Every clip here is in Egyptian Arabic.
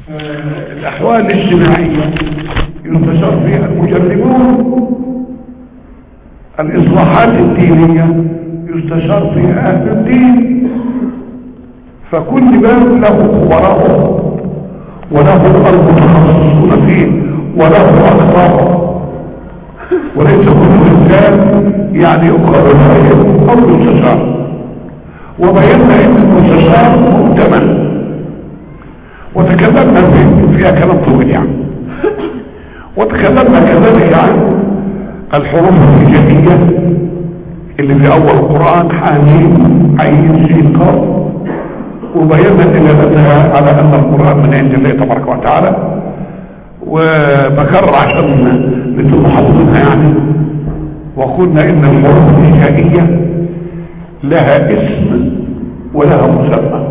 آه، الأحوال الاجتماعية ينتشر فيها المجرمون الإصلاحات الدينية يستشار فيها أهل الدين فكل باب له خبراءه وله المتخصصون فيه وله أخباره وليس كل إنسان يعني يؤخذ الخير أو يستشار وبينا ان المستشار مؤتمن وتكلمنا في فيها كلام طويل يعني وتكلمنا كذلك عن الحروف الهجائية اللي في اول القرآن حاميم عين سين قاف وبينا دلالتها على ان القرآن من عند الله تبارك وتعالى وبكرر عشان لتبقوا حافظينها يعني وقلنا ان الحروف الهجائية لها اسم ولها مسمى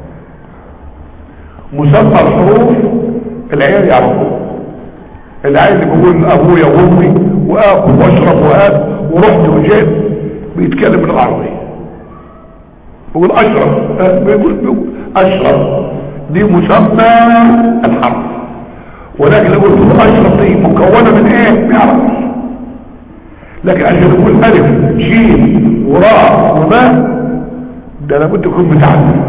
مسمى الحروف العيال يعرفوه العيال اللي بيقول ابويا وامي واكل واشرب واد ورحت وجيت بيتكلم بالعربية بيقول اشرب آه، بيقول بيقول اشرب دي مسمى الحرف ولكن لو قلت له اشرب دي مكونة من ايه ما يعرفش لكن عشان يقول الف جيم وراء وباء ده لابد يكون متعلم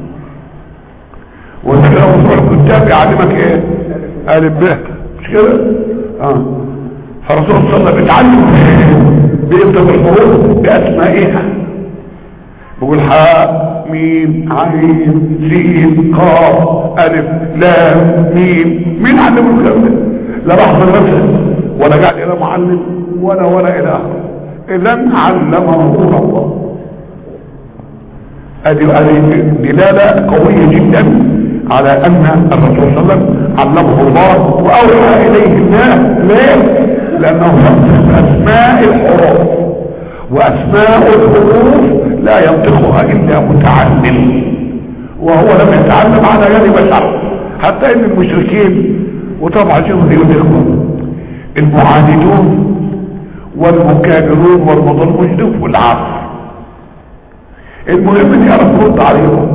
وانت لو مصروع الكتاب يعلمك ايه الف ب مش كده اه فالرسول صلى الله عليه وسلم اتعلم بيبدا بالحروف باسمائها بيقول حاء ميم عين سين قاف الف لام ميم مين علمه الكلام ده لا راح مدرسه ولا قاعد الى معلم ولا ولا الى اخره اذا علمه الله ادي ادي دلاله قويه جدا على ان الرسول صلى الله عليه وسلم علمه الله واوحى اليه الله ليه لانه ينطق اسماء الحروف واسماء الحروف لا ينطقها الا متعلم وهو لم يتعلم على يد بشر حتى ان المشركين وطبعا شوفوا الاخوه المعاندون والمكابرون والمضلمجدون في العصر المهم ان يعرف يرد عليهم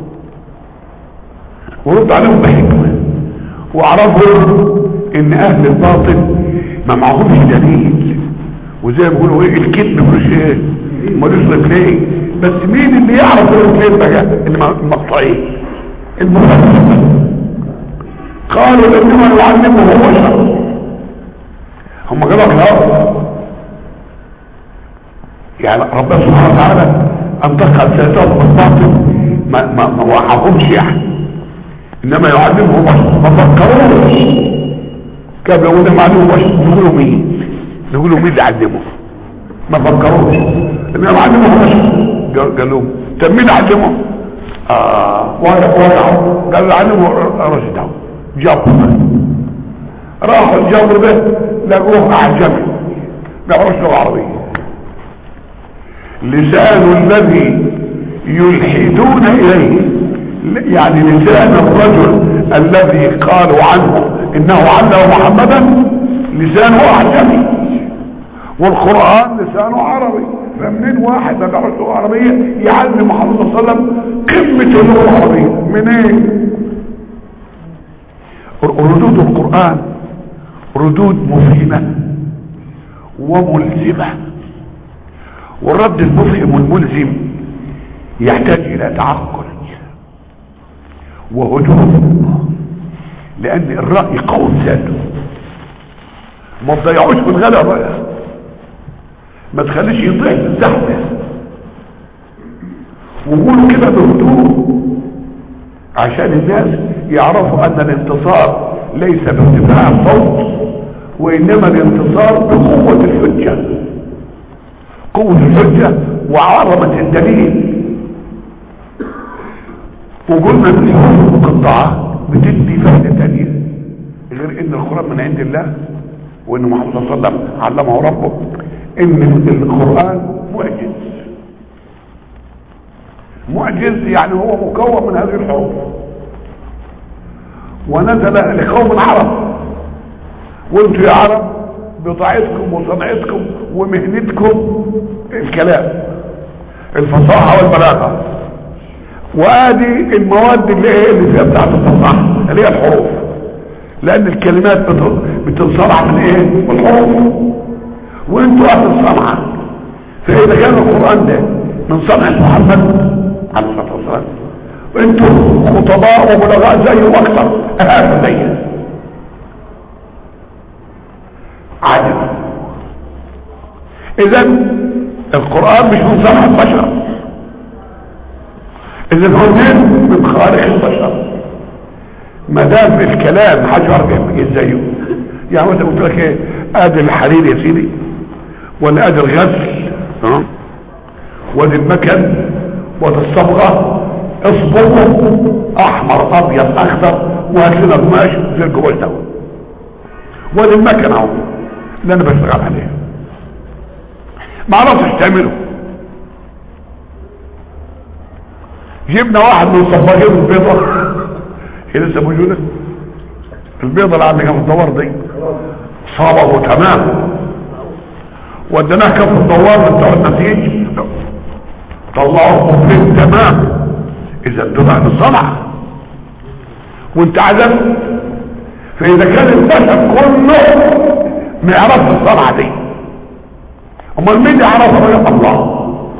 ورد عليهم بحكمه وعرفوا ان اهل الباطل ما معهمش دليل وزي ما بيقولوا ايه الكذب مش ايه ملوش رجلين بس مين اللي يعرف الرجلين بقى المقطعين المفسرين قالوا انما يعلمه هو شر هم قالوا خلاص يعني ربنا سبحانه وتعالى انتقى الشيطان بالباطل ما ما ما وعظهمش يعني انما يعلمهم بشر ما فكروش كان لو ده معلوم بشر نقولوا مين نقولوا مين اللي علمه ما فكروش انما علمهم بشر قال لهم طب مين علمه اه وقعوا قال علمه رشد جابوا راحوا الجبر ده لقوه اعجمي ما يعرفش اللغه العربيه لسان الذي يلحدون اليه يعني لسان الرجل الذي قالوا عنه انه علم محمدا لسانه اعجمي والقرآن لسانه عربي فمنين واحد ما بيعرفش اللغة العربية يعلم محمد صلى الله عليه وسلم قمة اللغة العربية منين ردود القرآن ردود مفهمة وملزمة والرد المفهم والملزم يحتاج الى تعقل وهدوء لان الرأي قول ذاته ما تضيعوش في الغلبة ما تخليش يضيع في الزحمة وقولوا كده بهدوء عشان الناس يعرفوا ان الانتصار ليس بارتفاع الصوت وانما الانتصار بقوة الحجة قوة الحجة وعظمة الدليل وقلنا ان الحروف المقطعة بتدي فائدة تانية غير ان القرآن من عند الله وان محمد صلى الله عليه وسلم علمه ربه ان القرآن معجز معجز يعني هو مكون من هذه الحروف ونزل لقوم عرب وانتوا يا عرب بضاعتكم وصنعتكم ومهنتكم الكلام الفصاحة والبلاغة وادي المواد اللي ايه اللي فيها بتاعت التصحيح اللي هي الحروف لان الكلمات بت- بتنصنع من ايه من الحروف وانتوا اهل الصنعه فاذا كان القران ده من صنع محمد عليه الصلاه والسلام وانتوا خطباء وبلغاء زيه واكثر اهل زيه عجب اذا القران مش من صنع البشر اذا هو من من خالق البشر ما دام الكلام حجر جاي زيه يعني مثلا قلت لك ايه ادي الحرير يا سيدي ولا ادي الغزل ها وادي المكن وادي الصبغه اصبغه احمر ابيض اخضر وهات لنا قماش زي القماش ده وادي المكن اهو اللي انا بشتغل عليه ما عرفتش تعمله جبنا واحد من صباغين البيضة هي لسه موجودة البيضة اللي عندنا في الدوار دي صابغه تمام وديناه كف الدوار بتوع النتيج طلعوا قبلين تمام اذا دول عن الصنعة وانت عزمت فاذا كان البشر كله ما يعرفش الصنعة دي امال مين يعرفها الله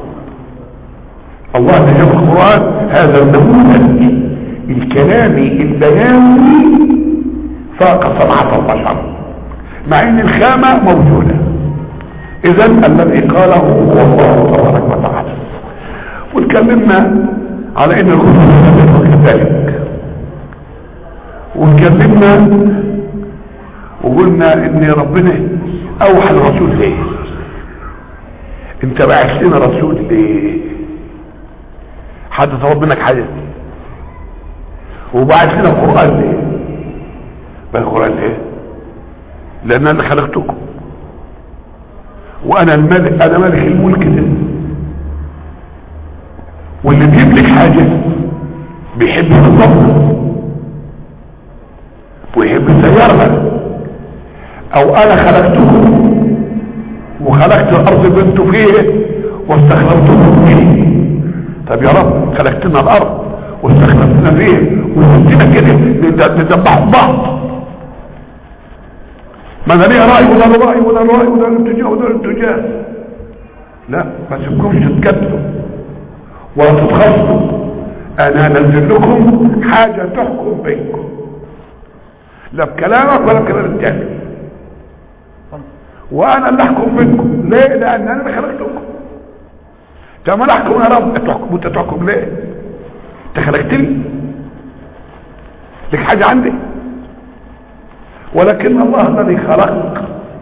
الله اللي جاب القرآن هذا النموذج الكلامي البياني فاق صنعة البشر مع ان الخامة موجودة اذا الذي قاله هو الله تبارك وتعالى واتكلمنا على ان الرسل كذلك واتكلمنا وقلنا ان ربنا اوحى الرسول ليه انت بعث لنا رسول ليه حد طلب منك حاجه وبعت لنا القران ليه بل القران ليه لان انا اللي خلقتكم وانا الملك انا ملك الملك ده واللي بيملك حاجه بيحب ينظمها ويحب يسيرها او انا خلقتكم وخلقت الارض اللي انتوا فيه واستخلفتكم فيه طب يا رب خلقتنا الارض واستخلفتنا فيه وقلتنا كده ندبحوا بعض ما انا ليا راي وده له راي وده له راي وده له اتجاه وده له اتجاه لا ما تسيبكمش تتكتلوا ولا تتخصصوا انا انزل لكم حاجه تحكم بينكم لا بكلامك ولا بكلام التاني وانا اللي احكم بينكم ليه لان انا اللي خلقتكم طب انا احكم يا رب تحكم وانت تحكم ليه انت خلقتني لك حاجه عندي ولكن الله الذي خلق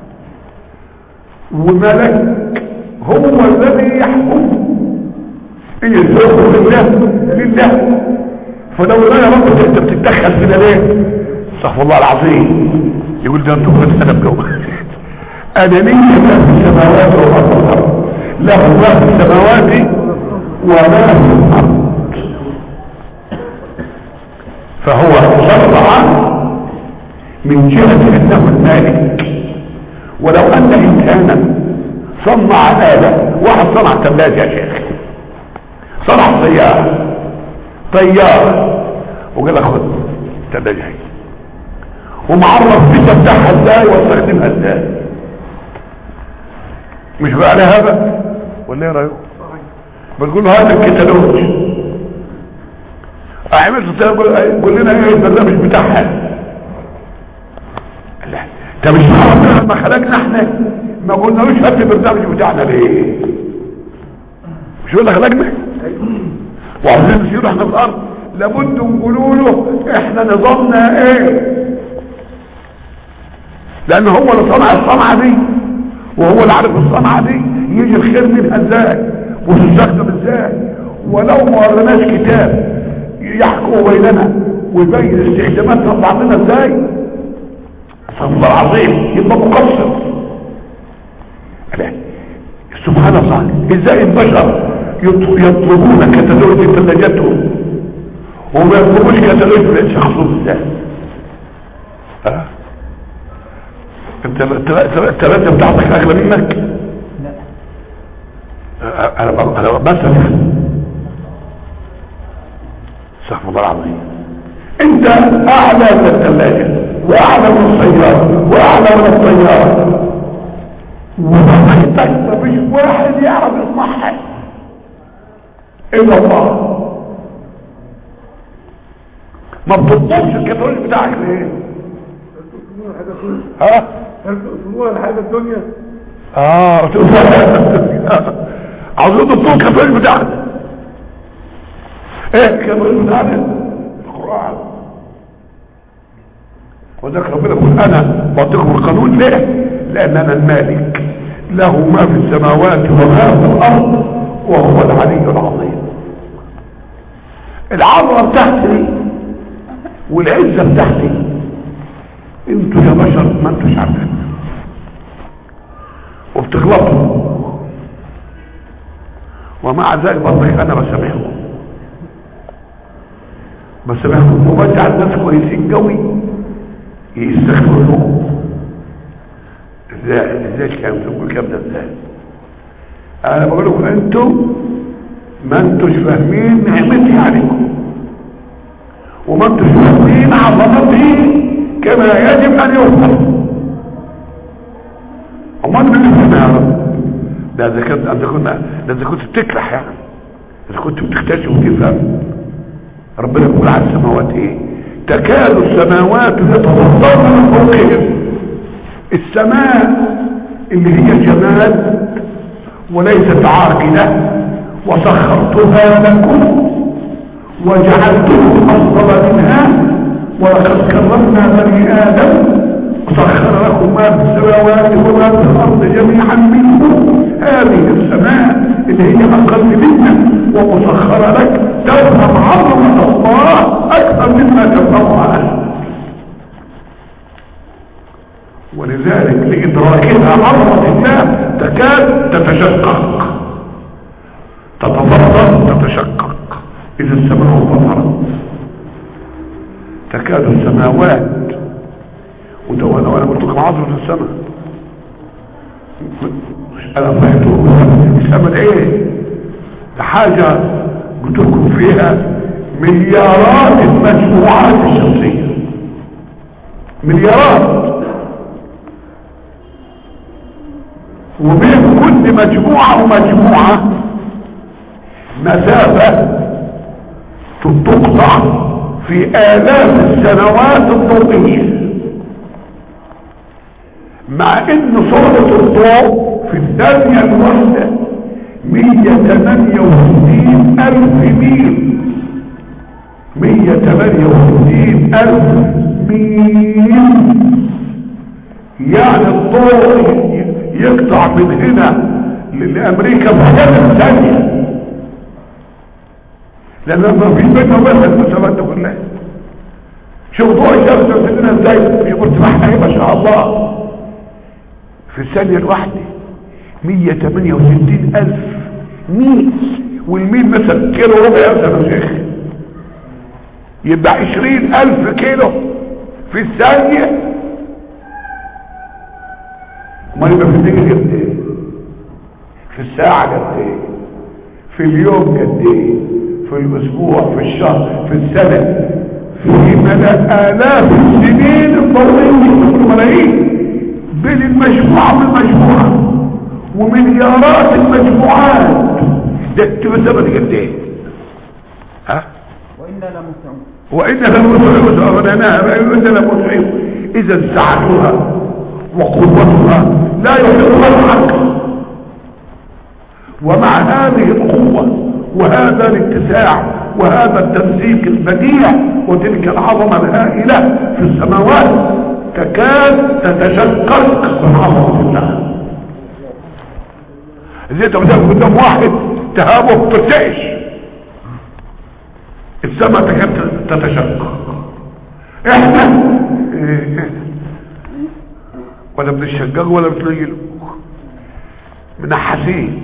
وملك هو الذي يحكم ايه الحكم لله لله فلو لا يا رب انت بتتدخل فينا ليه استغفر الله العظيم يقول ده انتم كنت انا بجو انا ليا ما في السماوات والارض له ما في السماوات وما في الارض فهو شرع من جهة انه المالك ولو ان انسانا صنع آلة واحد صنع ثلاجة يا شيخ صنع سيارة طيارة وقال لك خد الثلاجة هي ومعرف بيتا بتاعها ازاي واستخدمها ازاي مش بقى عليها هذا ولا ايه رايكم بنقول له هذا الكتالوج عملت قول لنا ايه البرنامج بتاعها لا طب مش عارف لما خلقنا احنا ما قلنالوش هات البرنامج بتاعنا ليه مش هو اللي خلقنا وعايزين نسيره احنا في الارض لابد نقولوا له احنا نظامنا ايه لان هو اللي صنع الصنعه دي وهو اللي عارف الصنعه دي يجي الخير منها ازاي وتستخدم ازاي ولو ما ورناش كتاب يحكم بيننا ويبين استخداماتنا لبعضنا ازاي استغفر الله العظيم يبقى مقصر لا سبحان الله ازاي البشر يطلبون كتالوج ثلاجتهم وما يطلبوش كتالوج شخصهم ازاي ها انت الثلاثه بتاعتك اغلى منك لا انا انا مثلا استغفر الله العظيم انت اعلى من الثلاجة واعلى من السيارة واعلى من الطيارة ومحيطك مفيش واحد يعرف يصحح الا الله ما بتطلبش الكتروني بتاعك ليه ها تقسموها لحاجة الدنيا اه عاوزين تطلبوا الكتروني بتاعك ايه الكتروني بتاعك القرآن وذلك ربنا يقول انا بعطيكم القانون ليه لان انا المالك له ما في السماوات وما في الارض وهو العلي العظيم العظمه بتاعتي والعزه بتاعتي انتوا يا بشر ما انتوش عارفين وبتغلطوا ومع ذلك والله انا بسامحكم بسامحكم وبجعل ناس كويسين قوي يستغفروا لكم ازاي ازاي الكلام تقول الكلام ده ازاي انا بقول لكم انتوا ما انتوش فاهمين نعمتي عليكم وما انتوش فاهمين عظمتي كما يجب ان يفهم امال من اللي يا رب ده اذا كنت اذا كنا ده اذا كنت بتكلح يعني اذا كنت بتكتشف وتفهم ربنا يقول على السماوات ايه تكاد السماوات يتفطرن من فوقهم السماء اللي هي جمال وليست عاقلة وسخرتها لكم وجعلتكم أفضل منها ولقد كرمنا بني آدم وسخر لكم ما في السماوات وما في الأرض جميعا منه هذه السماء اللي هي أقل منا ومسخرة لك تفهم عظمة الله أكثر مما تفهمها أنت ولذلك لإدراكها عظمة الله تكاد تتشقق تتفضل تتشقق إذا السماء انفطرت تكاد السماوات وده وانا وانا قلت لكم عظمة السماء انا فهمت السماء ايه ده حاجة قلت لكم فيها مليارات المجموعات الشمسية مليارات وبين كل مجموعة ومجموعة مسافة تقطع في آلاف السنوات الضوئية مع ان سرعة الضوء في الثانية الواحدة 168 ألف ميل 168 ألف ميل يعني الضوء يقطع من هنا لأمريكا في حاجة ثانية لأن ما في بيننا وبين المسافات دي كلها شوف ضوء الشمس وسيدنا ازاي في مرتفعها ايه ما شاء الله في الثانية الواحدة 168 ألف ميل والميل مثلا كيلو ربع يا شيخ يبقى 20 ألف كيلو في الثانية ما يبقى في الدقيقة قد ايه في الساعة قد ايه في اليوم قد ايه في الاسبوع في الشهر في السنة في مدى آلاف السنين الضوئية كل ملايين بين المجموعة والمجموعة ومليارات المجموعات ده تبقى زمن قد ايه ها وإنا لمسعون وإنها لمسعود أغناها وإنها لمسعود إذا سعتها وقوتها لا يحيطها العقل ومع هذه القوة وهذا الاتساع وهذا التمسيك البديع وتلك العظمة الهائلة في السماوات تكاد تتشقق من عظمة الله زي انت بتقف قدام واحد تهابه ترتعش السماء تكاد تتشقق احنا إيه، ولا بنشقق ولا بتلاقي منحسين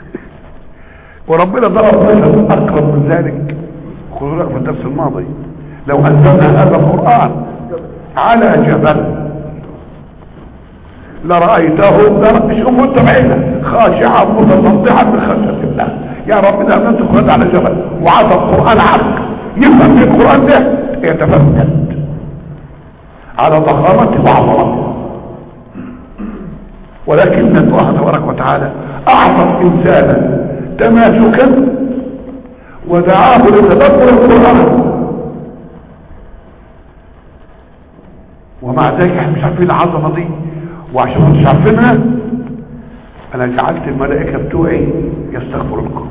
وربنا ضرب مثل اقرب من ذلك خذوا لك في الدرس الماضي لو انزلنا هذا القران على جبل لرأيته شوفوا انت بعينك خاشعا متصدعا من خشية الله يا رب اذا انت خذ على جبل وعطى القرآن حق يفهم في القرآن ده يتفتت على ضخامته وعظمته ولكن الله تبارك وتعالى اعطى الانسان تماسكا ودعاه لتدبر القرآن ومع ذلك احنا مش عارفين العظمة دي وعشان مش عارفينها انا جعلت الملائكة بتوعي يستغفرونكم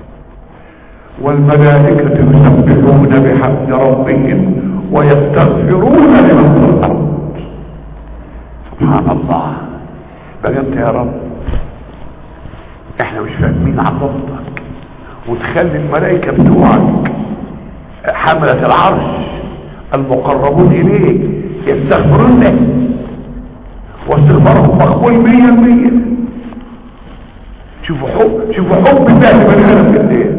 والملائكة يسبحون بحمد ربهم ويستغفرون لمن في الارض سبحان الله بجد يا رب احنا مش فاهمين عظمتك وتخلي الملائكة بتوعك حملة العرش المقربون اليه يستغفرون له واستغفارهم مقبول مية مية شوفوا حب شوفوا حب الله لبني ادم قد ايه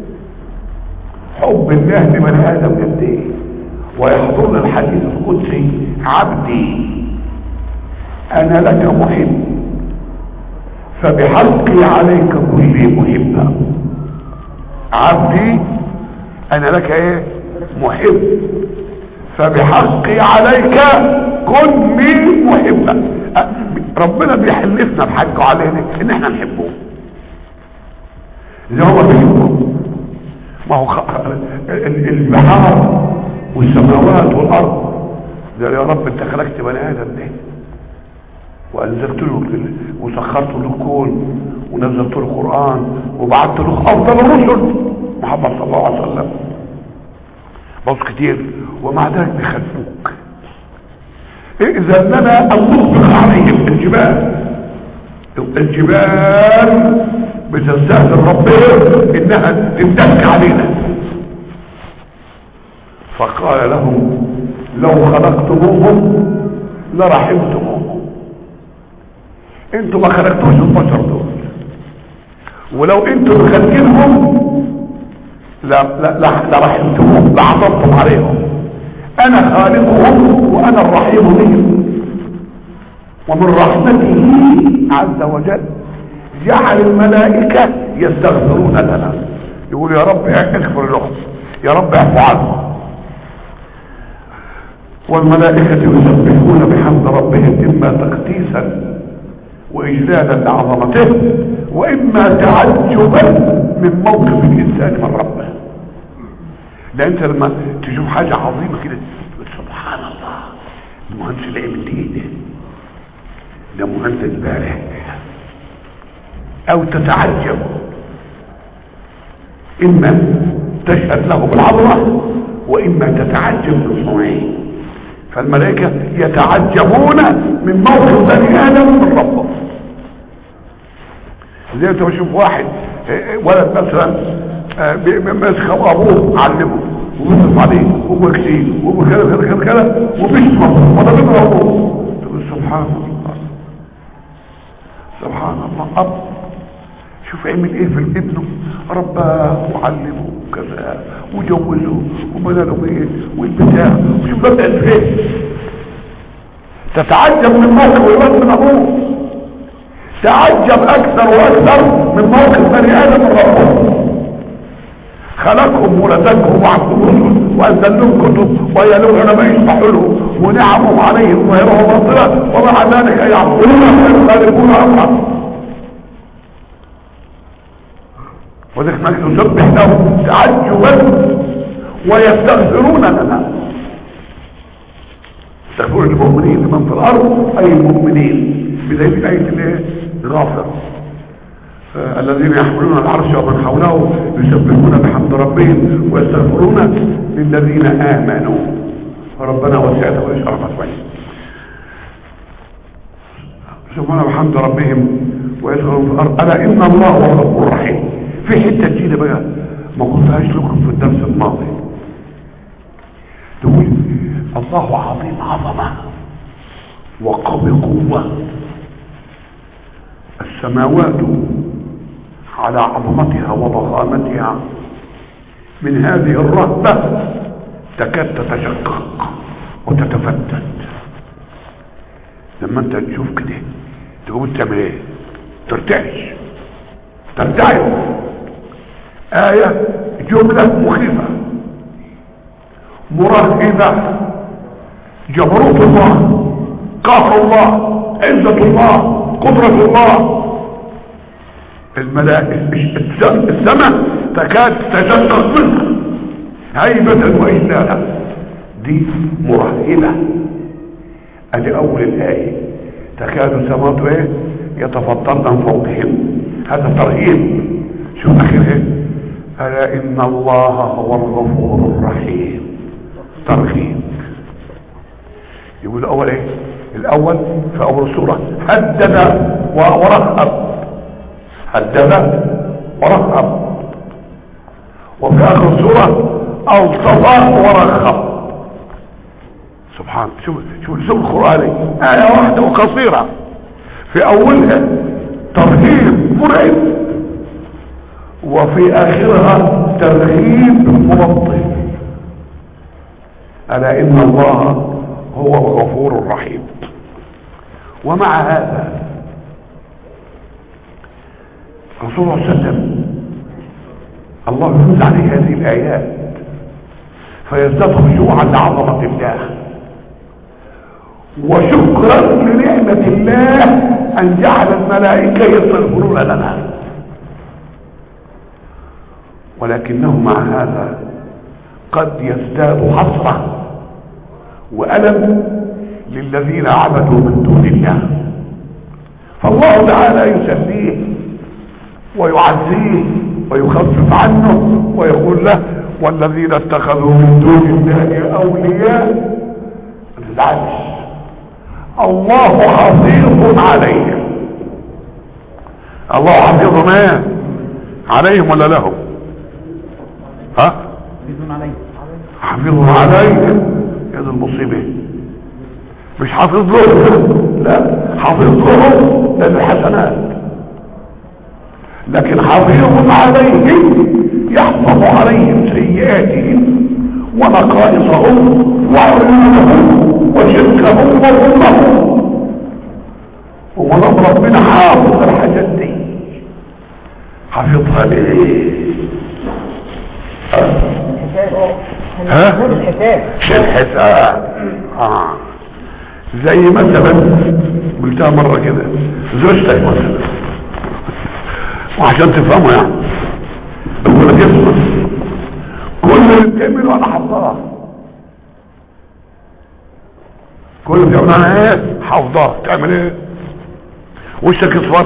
حب الله لبني ادم قد ايه ويحضرنا الحديث القدسي عبدي انا لك محب فبحقي عليك كلي محبا عبدي انا لك ايه محب فبحقي عليك كن لي محبا ربنا بيحلفنا بحقه علينا ان احنا نحبه اللي هو بيحبه ما هو خ... ال- البحار والسماوات والارض ده يا رب انت خلقت بني ادم ده وانزلت له ال- وسخرت له الكون ونزلت له القران وبعثت له افضل الرسل محمد صلى الله عليه وسلم بص كتير ومع ذلك بيخلفوك اذا لنا ان نطبق عليهم الجبال الجبال بتستهزئ ربهم انها تمتلك علينا فقال لهم لو خلقتموهم لرحمتموهم انتوا ما خلقتوش البشر دول ولو انتوا خلقينهم لا لا لا لرحمتهم لعطفتم عليهم انا خالقهم وانا الرحيم بهم ومن رحمته عز وجل جعل الملائكة يستغفرون لنا يقول يا رب اغفر لهم يا رب اعفو عنهم والملائكة يسبحون بحمد ربهم إما تقديسا وإجلالا لعظمته وإما تعجبا من موقف الإنسان من ربه ده أنت لما تشوف حاجة عظيمة كده تقول سبحان الله المهندس اللي عمل ايه ده ده مهندس بارع أو تتعجب إما تشهد له بالعظمة وإما تتعجب من صنعه فالملائكة يتعجبون من موقف بني آدم من ربه زي انت بشوف واحد اه، ولد مثلا اه، بي- ماسك ابوه علمه وبيصرف عليه وبيكسيه وبكذا كذا كذا كذا وبيشتمه وده بيضرب ابوه تقول سبحان الله سبحان الله اب شوف عمل ايه في ابنه رباه وعلمه وكذا وجوزه وبنى له بيت والبتاع وشوف بدا فين تتعجب من موقف الولد من ابوه تعجب اكثر واكثر من موقف بني ادم من ربهم خلقهم ورزقهم وعبدهم رسل وانزل لهم كتب ويلوم علماء يشرحوا له ونعمهم عليهم ويرهم باطلا ومع ذلك يعبدون ويخالفون امره وذلك ما يسبح له تعجبا ويستغفرون لنا يستغفرون للمؤمنين لمن في الارض اي المؤمنين بدليل ايه الايه غافر آه، الذين يحملون العرش ومن حوله يسبحون بحمد ربهم ويستغفرون للذين امنوا ربنا وسعت كل شيء رحمه وعين سبحان بحمد ربهم ويدخلون في الارض الا ان الله هو الغفور الرحيم في حته جديده بقى ما قلتهاش لكم في الدرس الماضي تقول الله عظيم عظمه وقوي قوه السماوات على عظمتها وضخامتها من هذه الرهبه تكاد تتشقق وتتفتت لما انت تشوف كده تقوم تعمل ايه ترتعش ترتعش آية جملة مخيفة مرهبة جبروت الله قهر الله عزة الله قدرة الله الملائكة السماء تكاد تشقق منها هيبة وإجلالا دي مرهبة ادي اول الآية تكاد السماوات ايه يتفطرن من فوقهم هذا ترهيب شو اخر ايه الا ان الله هو الغفور الرحيم ترغيب يقول الاول ايه الاول في اول السورة هدد ورهب هدد ورهب وفي اخر السورة الصفا ورخب سبحان شوف شوف السورة القرآني آية واحدة وقصيرة في اولها ترهيب مرعب وفي اخرها ترهيب مبطل الا ان الله هو الغفور الرحيم ومع هذا رسول الله صلى الله عليه وسلم الله يفوز عليه هذه الايات فيزداد خشوعا لعظمه الله وشكرا لنعمه الله ان جعل الملائكه يستغفرون لنا ولكنه مع هذا قد يزداد حسره والم للذين عبدوا من دون الله فالله تعالى يسليه ويعزيه ويخفف عنه ويقول له والذين اتخذوا من دون الله اولياء ما تزعلش الله حفيظ عليهم الله حفيظ ما عليهم ولا لهم ها بدون عليه حفيظ عليهم هذه المصيبه مش حافظ لهم لا حافظ لهم للحسنات لكن حفيظ عليهم يحفظ عليهم سيئاتهم ونقائصهم وعيوبهم وشركهم وظلمهم ومن ربنا حافظ الحاجات دي حافظها ليه ها؟ الحساب في الحساب اه زي مثلا قلتها مرة كده زوجتك مثلا وعشان تفهموا يعني اقول لك اسمع كل اللي بتعمله انا حافظاه كل اللي بتعمله انا ايه حافظاه تعمل ايه وشك اصفر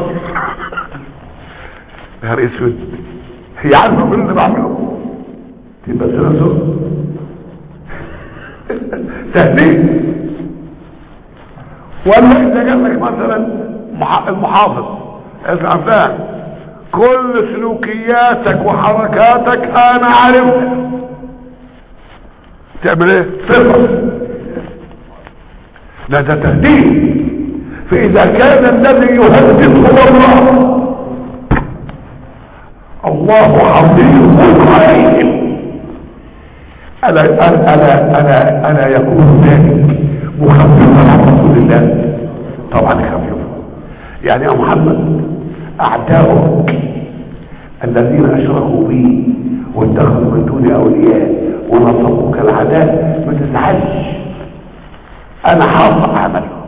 نهار اسود هي عارفه كل اللي بعمله تبقى سنة تهديد ولا اذا قال لك مثلا مح- المحافظ اسمع فاهم كل سلوكياتك وحركاتك انا عارفها تعمل ايه صفر لا ده تهديد فاذا كان الذي يهدد هو الله الله حفيظ عليهم ألا, ألا, ألا, ألا, ألا يكون ذلك مخففا عن رسول الله طبعا خفيفا يعني يا محمد أعداؤك الذين أشركوا بي واتخذوا من دون أولياء ونصبوك العداء ما تزعلش أنا حاصل عملهم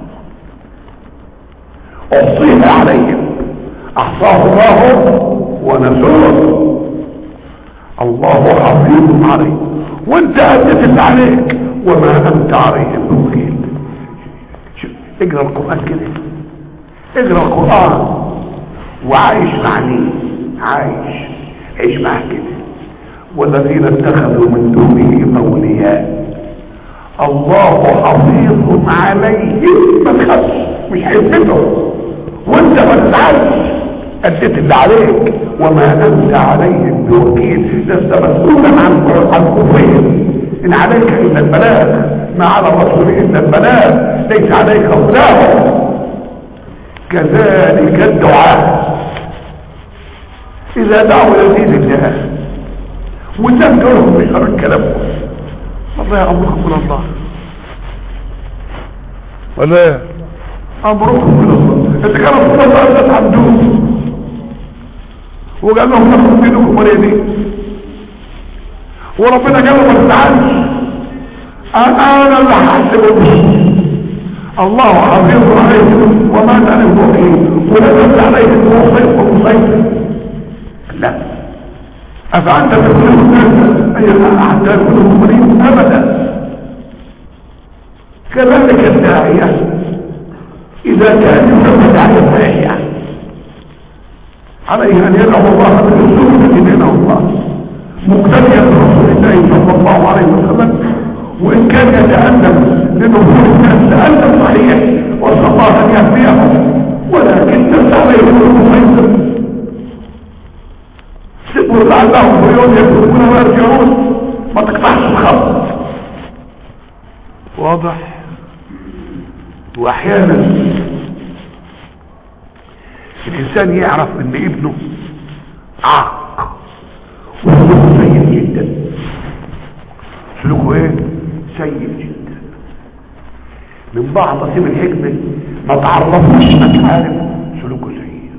أحصيها عليهم أحصاه الله ونسوه الله حفيظ عليك وانت اديت اللي عليك وما انت عليهم بوكيل شوف، اقرا القران كده اقرا القران وعايش مع مين عايش عيش معاه كده والذين اتخذوا من دونه اولياء الله حفيظ عليهم ما تخافش مش هيثبتهم وانت ما تزعلش اديت اللي عليك وما انت عليهم بوكيل لست مسؤولا عن عن كفرهم ان عليك الا البلاغ ما على الرسول الا البلاغ ليس عليك هداهم كذلك الدعاء اذا دعوا الى دين الله وتذكرهم بشر كلامهم والله امركم من الله ولا إيه؟ امركم من الله انت كان رسول الله الناس عبدوه وقال لهم ناخد دينكم ولا دين وربنا قال له ما تزعلش انا اللي هحسبه الله حفيظ عليكم وما تعلم فيه ونزلت عليكم وصيف ومسيطر لا افانت تكون الناس اي حتى يكونوا مؤمنين ابدا كذلك الداعيه اذا كان يسمى داعيه داعيه عليه ان يدعو الله بالرسول الذي دينه الله مقتديا برسول الله صلى الله عليه وسلم وان كان يتألم لنفور الناس تألم صحيح وصلى الله ان يهديهم ولكن ليس عليه المسيطر سبوا لعلهم بيوم يتركون ويرجعون ما تقطعش الخط واضح واحيانا الانسان يعرف ان ابنه عاق وسلوكه سيء جدا سلوكه ايه سيء جدا من بعض سيب الحكمة ما تعرفوش انك عارف سلوكه سيء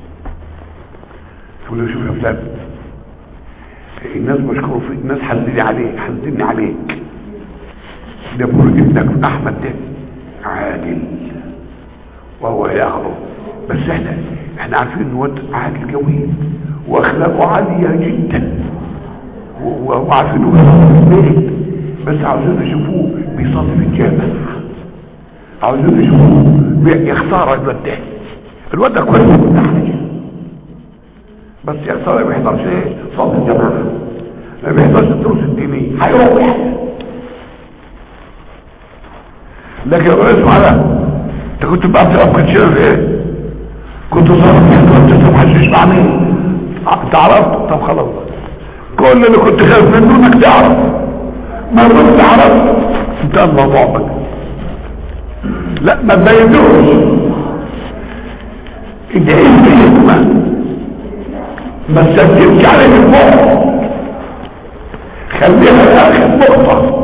تقول له شوف يا فلان الناس بشكروا فيك الناس حزني عليك حزني عليك ده بيقول ابنك احمد ده عادل وهو يغلط بس احنا احنا عارفين ان واد عادل قوي واخلاقه عاليه جدا و- وعارفين انه بيصلي في البيت بس عاوزين نشوفوه بيصلي في الجامع عاوزين نشوفوه بي- يختار الواد ده الواد ده كويس وكل حاجه بس يختار ما بيحضرش ايه صلاه الجماعه ما بيحضرش الدروس الدينيه هيروح لكن الرئيس معنا انت كنت بقى بتلعب كوتشينه في ايه كنت صارت كنت تمحشش مع مين انت عرفت طب خلاص كل اللي كنت خايف منه انك تعرف ما كنت عرفت انتهى الموضوع بقى لا ما تبينوش ادعي بحكمه ما تسجلش عليك المخ خليها اخر نقطه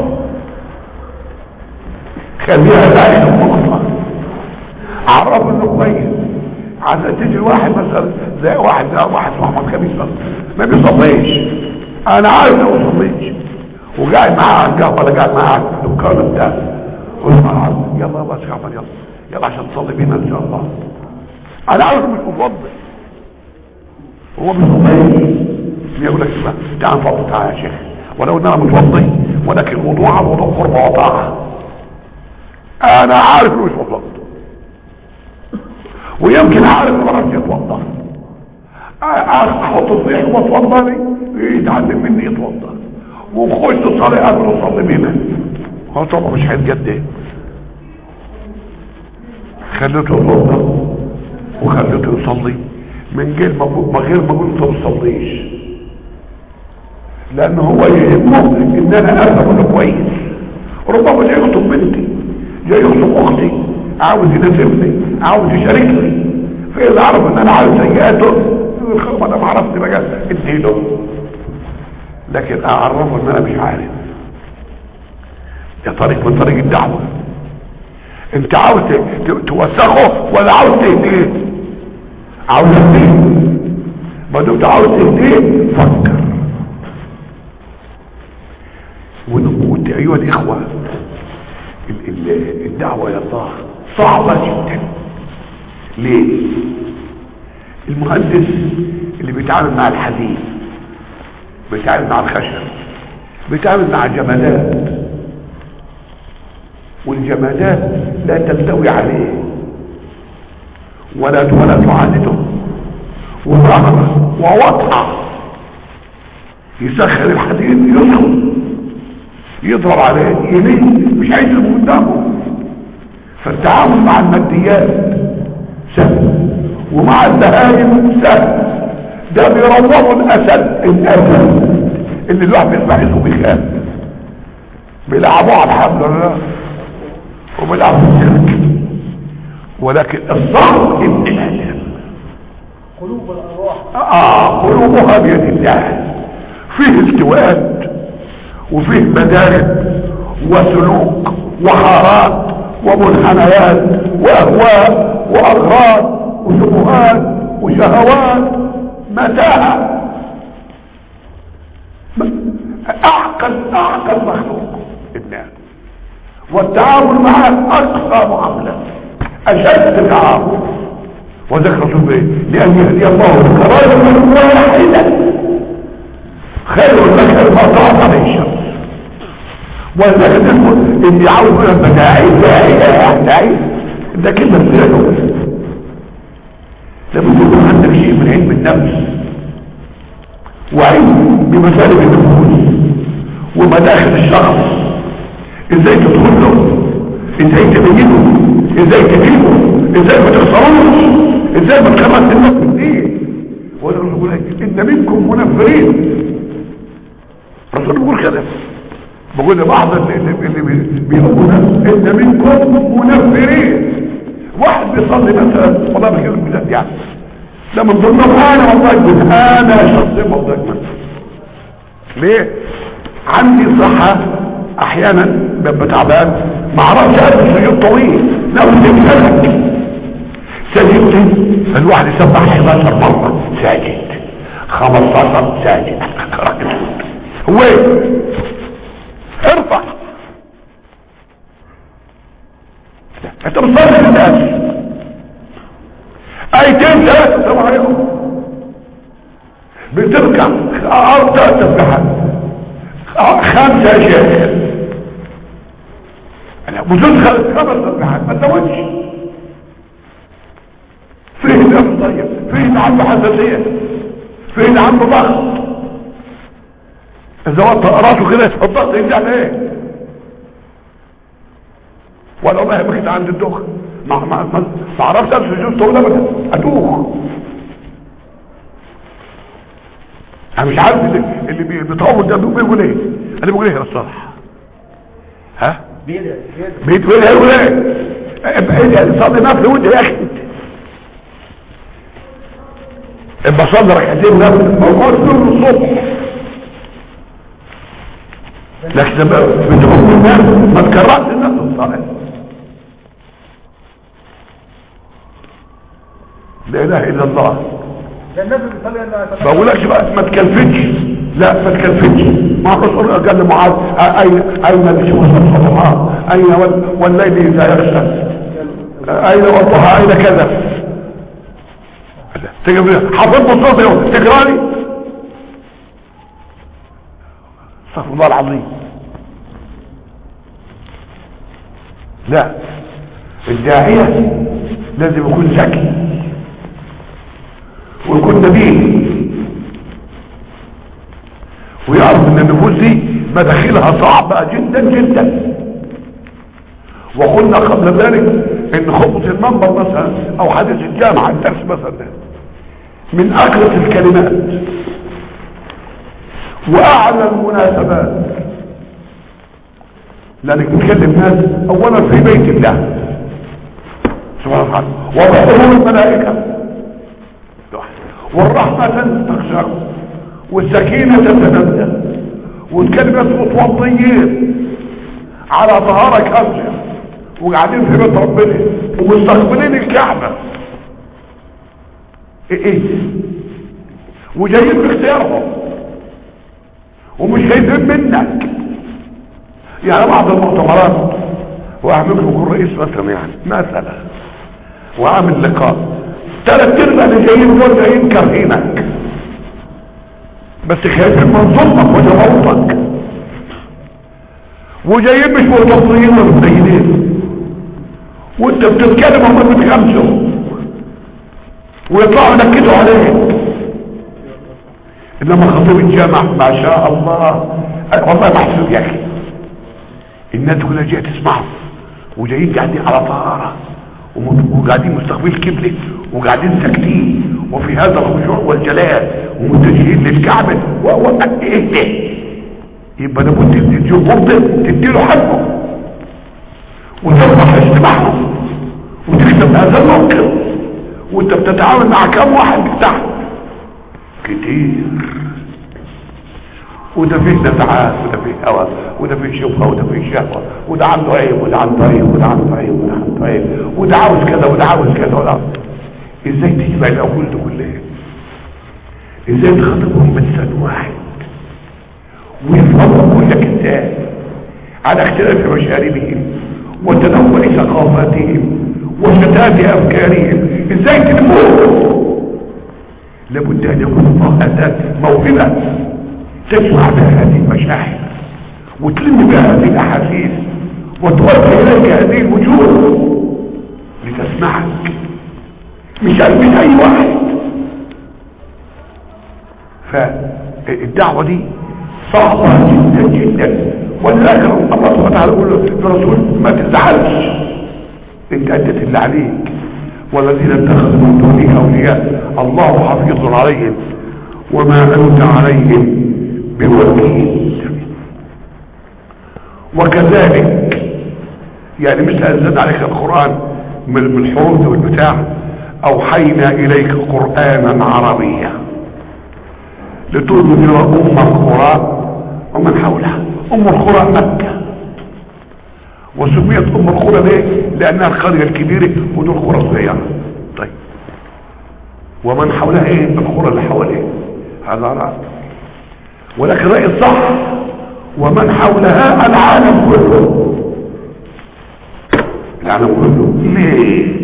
خليها اخر نقطه عرفه انه كويس عشان تيجي واحد مثلا زي واحد زي واحد اسمه احمد خميس مثلا ما بيصليش انا عارف انه ما بيصليش وقاعد معاه على القهوه ولا قاعد معاه على الدكان بتاعه قلت له يلا بس يا احمد يلا يلا عشان تصلي بينا ان شاء الله انا عارف انه مش مفضل هو بيصليش يقول لك بقى تعال نفضل تعال يا شيخ ولو ان انا متوضي ولكن وضوء على وضوء قرب وطاعه انا عارف انه مش مفضل ويمكن عارف مرات يتوضا احط الصيح واتوضى لي يتعلم مني يتوضا وخش تصلي قبل اصلي بينا هو طبعا مش هيتجدد خليته يتوضا وخليته يصلي من غير ما من غير ما اقول انت ما تصليش لان هو يهمه ان انا افهم انه كويس ربما جاي يخطب بنتي جاي يخطب اختي عاوز يناسبني عاوز يشاركني فاذا عرف ان انا عارف سيئاته يقول خلاص انا ما عرفت بقى اديله لكن اعرفه ان انا مش عارف ده طريق من طريق الدعوه انت عاوز ت- ت- توسخه ولا عاوز تهديه عاوز تهديه ما دمت عاوز تهديه فكر ون- وانت ايها الاخوه ال- ال- الدعوه الى الله صعبه جدا ليه المهندس اللي بيتعامل مع الحديد بيتعامل مع الخشب بيتعامل مع جمادات والجمادات لا تلتوي عليه ولا ولا تعانده وظهره ووضعه يسخر الحديد يسخن يضرب عليه يمين مش عايز يبقى قدامه فالتعامل مع الماديات سهل ومع البهايم سهل ده بيروضوا الاسد الاسد اللي الواحد بيسمع اسمه بيخاف بيلعبوه على الحمد لله وبيلعبوا السلك ولكن الصعب ابن ادم قلوب الارواح اه قلوبها بيد الله فيه التواءات وفيه مدارب وسلوك وحارات ومنحنيات واهواء واغراض وشبهات وشهوات متاهه م- اعقل اعقل مخلوق ابن ادم والتعامل معاه اقصى معامله اشد تعامل وذكر رسول به لان يهدي الله بك رجلا واحدا خير لك ما طلعت عليه الشمس ولذلك نقول اللي عاوز يقول داعي داعي داعي ده كلمه بتاعته لابد يكون عندك شيء من علم النفس وعلم بمسالك النفوس ومداخل الشخص ازاي تدخل له ازاي تبينه ازاي تجيبه ازاي ما تخسروش ازاي ما تخرجش الناس من الدين وده يقول لك ان منكم منفرين الرسول بيقول كده بقول لبعض اللي, اللي بيقولوا ان منكم منفرين واحد بيصلي مثلا والله بكلم بجد يعني ده من ضمنهم انا والله انا شخصيا والله ليه عندي صحة احيانا ببقى تعبان ما اعرفش ادرس سجود طويل لو تجلك سجدت الواحد يسبح 11 مرة ساجد 15 ساجد هو ايه ارفع انت بتصلي للناس ايتين ثلاثة السلام عليكم بتركع اربع تسبيحات خمسة يا شيخ انا وجود خمس تسبيحات ما تزودش فيه نفس طيب فيه عنده حساسية فيه عنده ضغط اذا وطى راسه كده الضغط يجي على ايه ولا والله بكت عند الدخ ما ما ما ما عرفت السجود طول ابدا ادوخ انا مش عارف اللي, اللي بي- بيطول ده بيقول ايه انا بقول ايه يا الصالح ها بيدعي بيقول ايه يقول ايه ابقى ايه يعني صلي نفل وانت يا اخي ابقى صلي ركعتين نفل موجود نور الصبح لكن لما بتقوم الناس ما تكرهش الناس الصالح لا اله الا الله ده الناس اللي بتصلي الا ما بقولكش بقى ما تكلفتش لا ما تكلفتش ما الرسول قال لمعاذ اين اين الشمس الصبحاء اين وال- والليل اذا يغشى اين والضحى اين كذا تجيب حفظت الصوت يوم تقراني استغفر الله العظيم لا الداعية لازم يكون ذكي ويكون نبيل ويعرف ان النفوس دي مداخلها صعبة جدا جدا وقلنا قبل ذلك ان خطبة المنبر مثلا او حديث الجامعة الدرس مثلا ده من اقلة الكلمات واعلى المناسبات لانك بتكلم ناس اولا في بيت الله سبحانه وتعالى وبحضور الملائكة والرحمة تخشع والسكينة تتنزل وتكلم يصبط وضيين على طهارة كاملة وقاعدين في بيت ربنا ومستقبلين الكعبة ايه ايه وجايين باختيارهم ومش خايفين منك يعني بعض المؤتمرات واعمل يكون رئيس مثلا يعني مثلا وعامل لقاء ثلاث ارباع اللي جايين دول جايين كارهينك بس خايفين من ظلمك وجبروتك وجايين مش مرتبطين ولا متدينين وانت بتتكلم هم بتخمسوا ويطلعوا ينكدوا عليك انما خطيب الجامع ما شاء الله والله محسوب يا اخي الناس كلها جايه تسمعه وجايين قاعدين على طهاره وم- وقاعدين مستقبل كبلة وقاعدين ساكتين وفي هذا الخشوع والجلال ومتجهين للكعبة و... و... ايه ده يبقى لابد الجمهور ده تديله حقه وتفرح اجتماعهم وتكسب هذا الموقف وانت بتتعامل مع كم واحد تحت كتير وده فيه نزعات وده فيه هوى وده فيه شبهه وده فيه شهوه وده عنده عيب وده عنده عيب وده عنده عيب وده عنده عيب وده عاوز كذا وده عاوز كذا وده عاوز ازاي تجمع العقول دي كلها ازاي تخاطبهم بلسان واحد ويفهموا كلك ازاي على اختلاف مشاربهم وتنوع ثقافاتهم وشتات افكارهم ازاي تنموه لابد ان يكون الله اتاك موهبه تجمع بها هذه المشاعر وتلم بها هذه الاحاسيس وتوجه اليك هذه الوجوه لتسمعك مش قلب اي واحد فالدعوه دي صعبه جدا جدا ولذلك الله سبحانه وتعالى يقول للرسول ما تزعلش انت اديت اللي عليك والذين اتخذوا من دونه اولياء الله حفيظ عليهم وما انت عليهم بوكيل وكذلك يعني مثل انزل عليك القران من الحروف والبتاع اوحينا اليك قرانا عربيا لتنذر ام القرى ومن حولها ام القرى مكه وسميت ام القرى ليه لانها القريه الكبيره ودول قرى صغيره طيب ومن حولها ايه القرى اللي حواليه هذا راي ولكن راي الصح ومن حولها العالم كله العالم كله ليه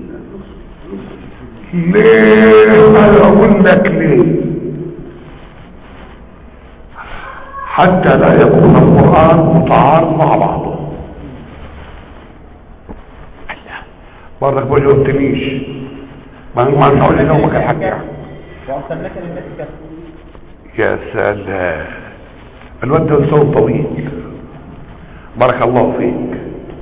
ليه انا اقول لك ليه حتى لا يكون القرآن متعارض مع بعضه برضك ما جاوبتنيش ما هو ما هقول لي نومك الحاج يعني وارسلناك للناس كافة يا سلام الواد ده صوت طويل بارك الله فيك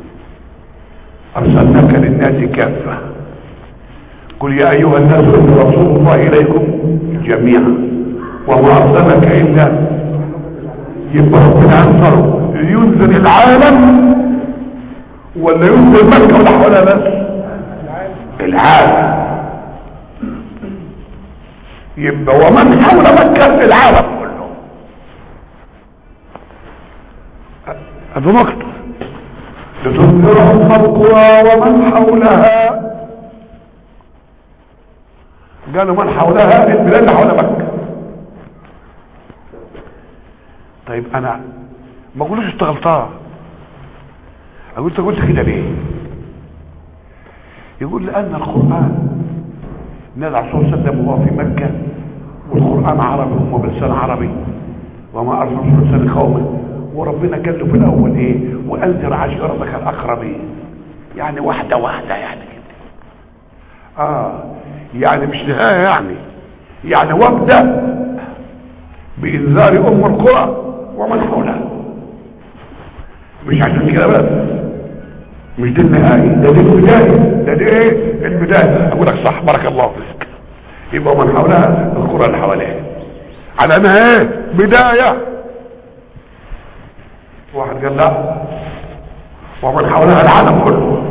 ارسلناك للناس كافه قل يا ايها الناس ان رسول الله اليكم جميعا وما ارسلك الا يبقى ربنا انصره ينزل العالم ولا ينزل مكه ولا حولها بس العالم يبقى ومن حول مكه في العالم كله هذا مكتوب لتنذر ام القرى ومن حولها قالوا من حولها البلاد اللي حول مكه طيب انا ما اقولوش انت غلطان اقول انت قلت كده ليه يقول لان القران النبي عليه الصلاه والسلام وهو في مكه والقران عربي هم بلسان عربي وما ارسل رسول لسان قومه وربنا قال له في الاول ايه وانذر عشيرتك الاقربين يعني واحده واحده يعني كده اه يعني مش نهايه يعني يعني وابدا بانذار ام القرى ومن حولها مش عشان كده بس مش دي النهايه ده دي البدايه ده دي ايه البدايه اقول لك صح بارك الله فيك يبقى من حولها القرى اللي حواليها على انها ايه بدايه واحد قال لا ومن حولها العالم كله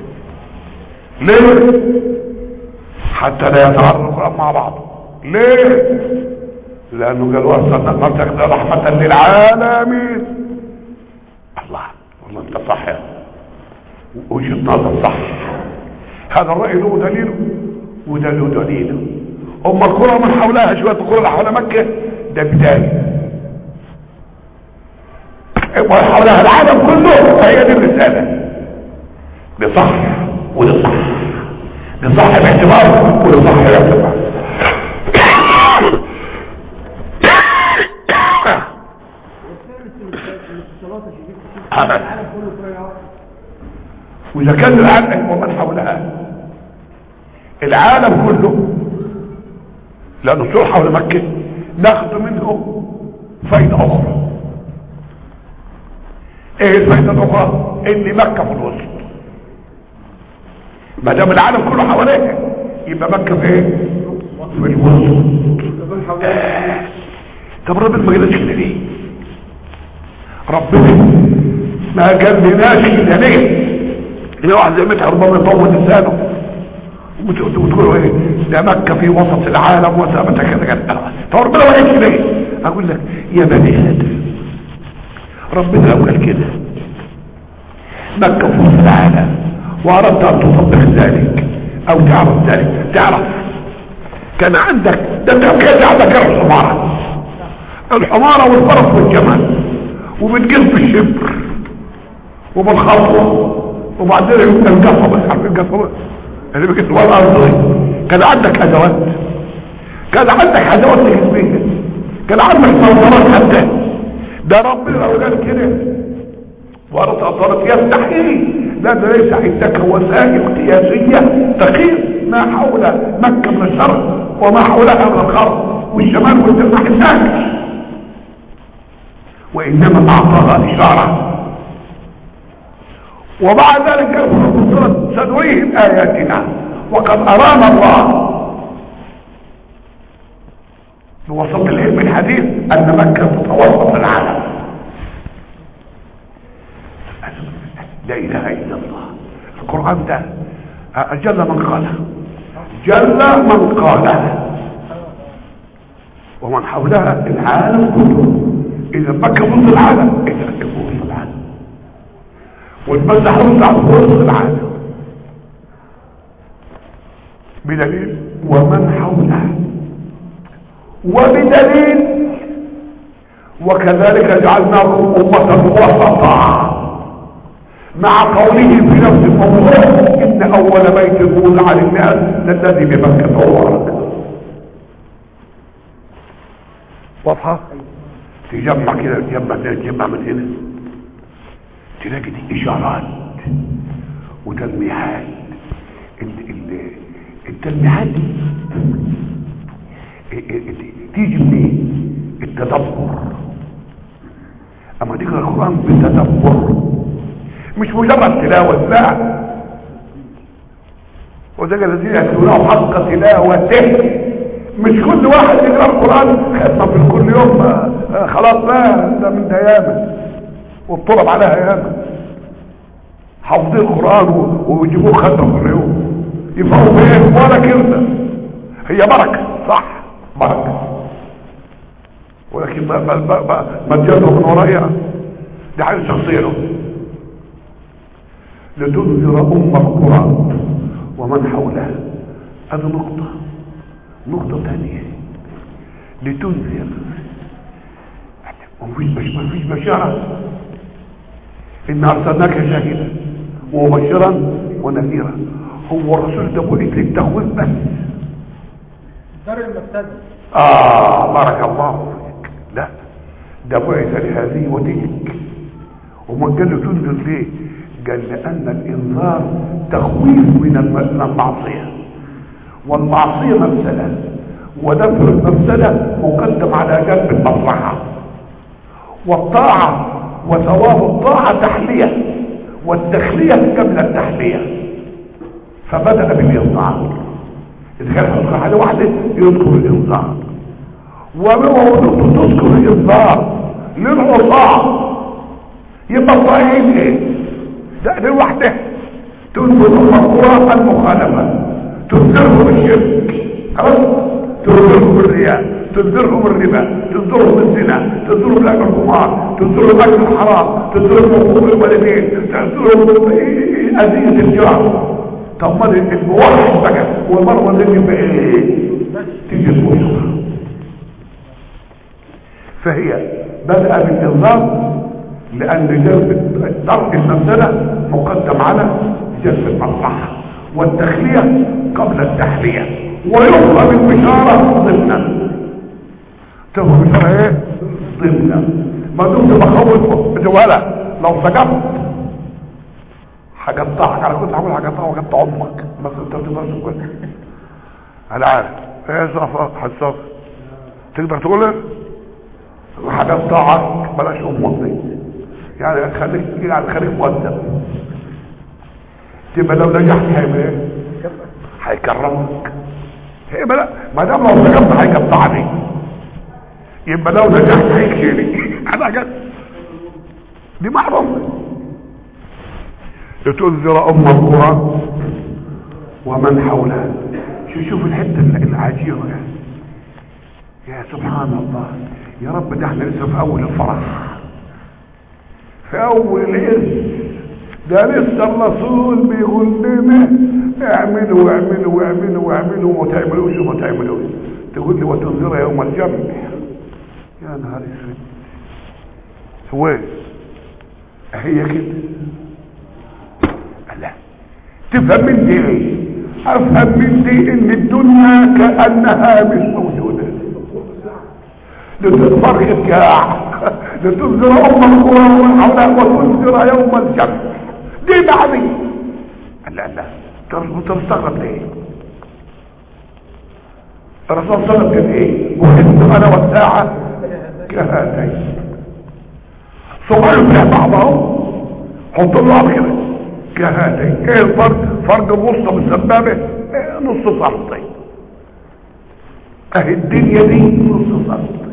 ليه حتى لا يتعرض القرآن مع بعض ليه لانه قال وصلنا قلتك ده رحمة للعالمين الله والله انت صح يا وجهة نظر صح هذا الرأي له دليله وده له دليله اما القرى من حولها شوية القرى اللي حول مكة ده بداية وحولها العالم كله فهي دي الرسالة بصح وده صح بصح باعتبار وده صح باعتبار واذا كان العالم ومن حولها العالم كله لانه طول حول مكة ناخذ منه فايدة اخرى ايه الفايدة الاخرى ان مكة في الوسط ما دام العالم كله حواليها يبقى مكة في ايه في الوسط آه. طب ربنا ما قالش كده ليه ربنا ما جنبناش كده ليه ليه واحد زي متى ربما يطول لسانه وتقولوا ايه ده مكة في وسط العالم وثابت كذا كذا طب ربنا ما قالش ليه اقول لك يا بني ادم ربنا لو قال كده مكة في وسط العالم واردت ان تصدق ذلك او تعرف ذلك تعرف كان عندك ده انت كان عندك الحمارة الحمارة والفرس والجمال وبتجيب بالشبر وبالخطوة وبعدين القصبة عارف القصبة اللي بيكتب على الارض كان عندك ادوات كان عندك ادوات تكتبيها كان عندك سيطرات حتى ده ربنا لو قال كده ورد أطارت يستحيل لا ده ليس عندك وسائل قياسية تقيس ما حول مكة من الشرق وما حولها من الغرب والشمال والجنوب ما حساكش وإنما أعطاها إشارة ومع ذلك قال في سنريهم آياتنا وقد أرانا الله بوسط العلم الحديث أن مكة تتوسط العالم لا اله الا الله القرآن ده جل من قاله جل من قاله ومن حولها العالم كله اذا مكة وسط العالم اذا وسط العالم والمسح وسط العالم بدليل ومن حولها وبدليل وكذلك جعلناكم أمة وسطا مع قوله في نفس الموضوع ان اول بيت وضع للناس للذي بمكة مبارك واضحة تجمع كده تجمع كده تجمع من هنا تلاقي دي اشارات وتلميحات ال- ال- التلميحات دي تيجي منين التدبر اما تقرا القران بتدبر مش مجرد تلاوة لا وذلك الذين يتلونه حق تلاوته مش كل واحد يقرا القران ختمه في كل يوم آه، آه، خلاص لا ده من ده ياما والطلب عليها ياما حافظين القران و- ويجيبوه ختمه كل يوم يفهموا بايه ولا كلمه هي بركه صح بركه ولكن ما ما ما ما, ما تجده من ورائها دي حاجه شخصيه له لتنذر أم القرى ومن حولها هذه نقطة نقطة ثانية لتنذر ومفيش بش مفيش بشارة إن أرسلناك شاهدا ومبشرا ونذيرا هو الرسول ده بعث للتخويف بس دار المبتدأ آه بارك الله فيك لا ده بعث لهذه وتلك وما قال له تنذر ليه قال لأن الإنذار تخويف من الم- من المعصية والمعصية مفسدة ودفع المفسدة مقدم على جلب المصلحة والطاعة وثواب الطاعة تحلية والتخلية قبل التحلية فبدأ بالإنذار إذا كان هذا حاجة واحدة يذكر الإنذار وموضوع تذكر الإنذار للعصاة يبقى الطائعين ايه ده لوحده تنذر القرى المخالفة تنذرهم الشرك خلاص تنذرهم الرياء تنذرهم الربا تنذرهم الزنا تنذرهم الاكل القمار تنذرهم الاكل الحرام تنذرهم حقوق الوالدين تنذرهم اذية الجار طب ما الموحد بقى والمرة اللي يبقى ايه تيجي الوسطى فهي بدأ بالإنظام لأن جلب ترك المبتدأ مقدم على جلب المصلحة والتخلية قبل التحلية ويخرى بالبشارة ضمنا تفهم بشارة ايه؟ ضمنا ما دمت بخوف جوالا لو سقطت هقطعك انا كنت هقول هقطعك وقطع امك بس انت بتقدرش تقول انا عارف ايه صفا حساس تقدر تقول ايه؟ هقطعك بلاش امك دي يعني هتخليك يعني خليك مؤدب تبقى لو نجحت هيعمل ايه؟ هيكرمك هيبقى لا ما دام لو سقطت هيقطعني يبقى لو نجحت هيكشيني انا جت دي معروفه لتنذر ام القرى ومن حولها شوف شوف الحته العجيبه يعني يا سبحان الله يا رب ده احنا لسه في اول الفرح في اول العز ده لسه الرسول بيقول لنا اعملوا واعملوا واعملوا واعملوا وما تعملوش وما تعملوش تقول لي وتنذر يوم الجمع يا نهار اسود هو إيه؟ هي كده تفهم من دي ايه افهم من دي ان الدنيا كانها مش موجوده لتنفرق الكاع لتنذر ام القرى ومن حولها وتنذر يوم الجمع دي بعدي لا لا تستغرب ليه الرسول صلى الله عليه وسلم كان ايه وحدت انا والساعه كهاتين صغير في بعضهم حط له على كده كهاتين ايه الفرق فرق الوسطى بالسبابه إيه نص سنتي اهي الدنيا دي نص سنتي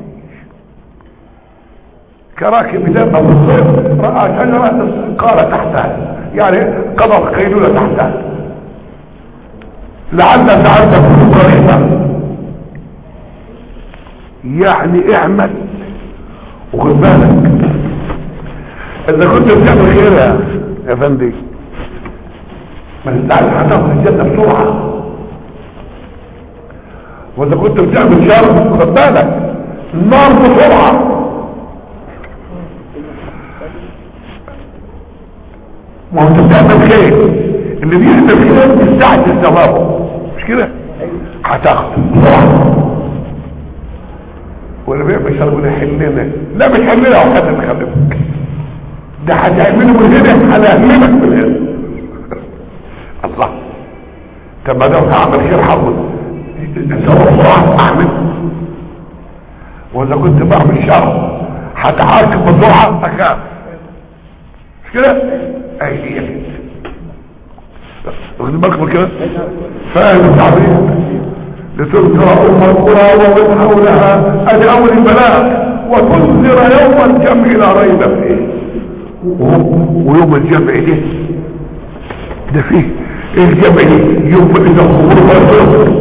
كراكب دابه في الصيف راى شجره قال تحتها يعني قضى قيلوله تحتها لعل سعادتك قريبا يعني اعمل وخد بالك اذا كنت بتعمل خير يا يا فندي ما تستعجل هتاخد الجنه بسرعه واذا كنت بتعمل شر خد بالك النار بسرعه ما انت بتعمل خير اللي بيعمل خير بيستعجل ثوابه مش كده هتاخد بسرعه ولا بيعمل شر ولا يحلنا لا مش حلنا او حد مخلفك ده هتعمله من هنا هنهمك من هنا الله طب ما دام هعمل خير حول سوى بسرعه اعمل واذا كنت بعمل شر هتعاقب بسرعه اخاف مش كده اي هي واخد بالكم كده فاهم التعبير لتذكر ام القرى ومن حولها ادي اول البلاغ وتنذر يوم الجمع لا ريب فيه ويوم الجمع ده ده فيه ايه الجمع ده يوم اذا القبور بطلت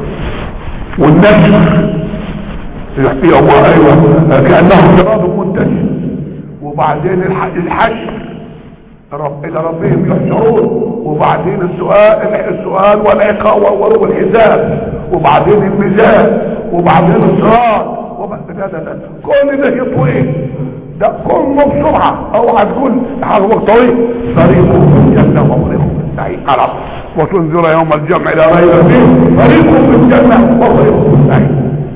والنجم يوم ايوه كانه جراد منتشر وبعدين الحشر رب الى ربهم يحشرون وبعدين السؤال السؤال والعقاب والحساب وبعدين الميزان وبعدين الصراط وبعد ده ده ده كل ده يطويل ده كله بسرعه اوعى تقول هذا وقت طويل طريق في الجنه وطريق في السعير خلاص وتنذر يوم الجمع لا ريب فيه طريق في الجنه وطريق في السعير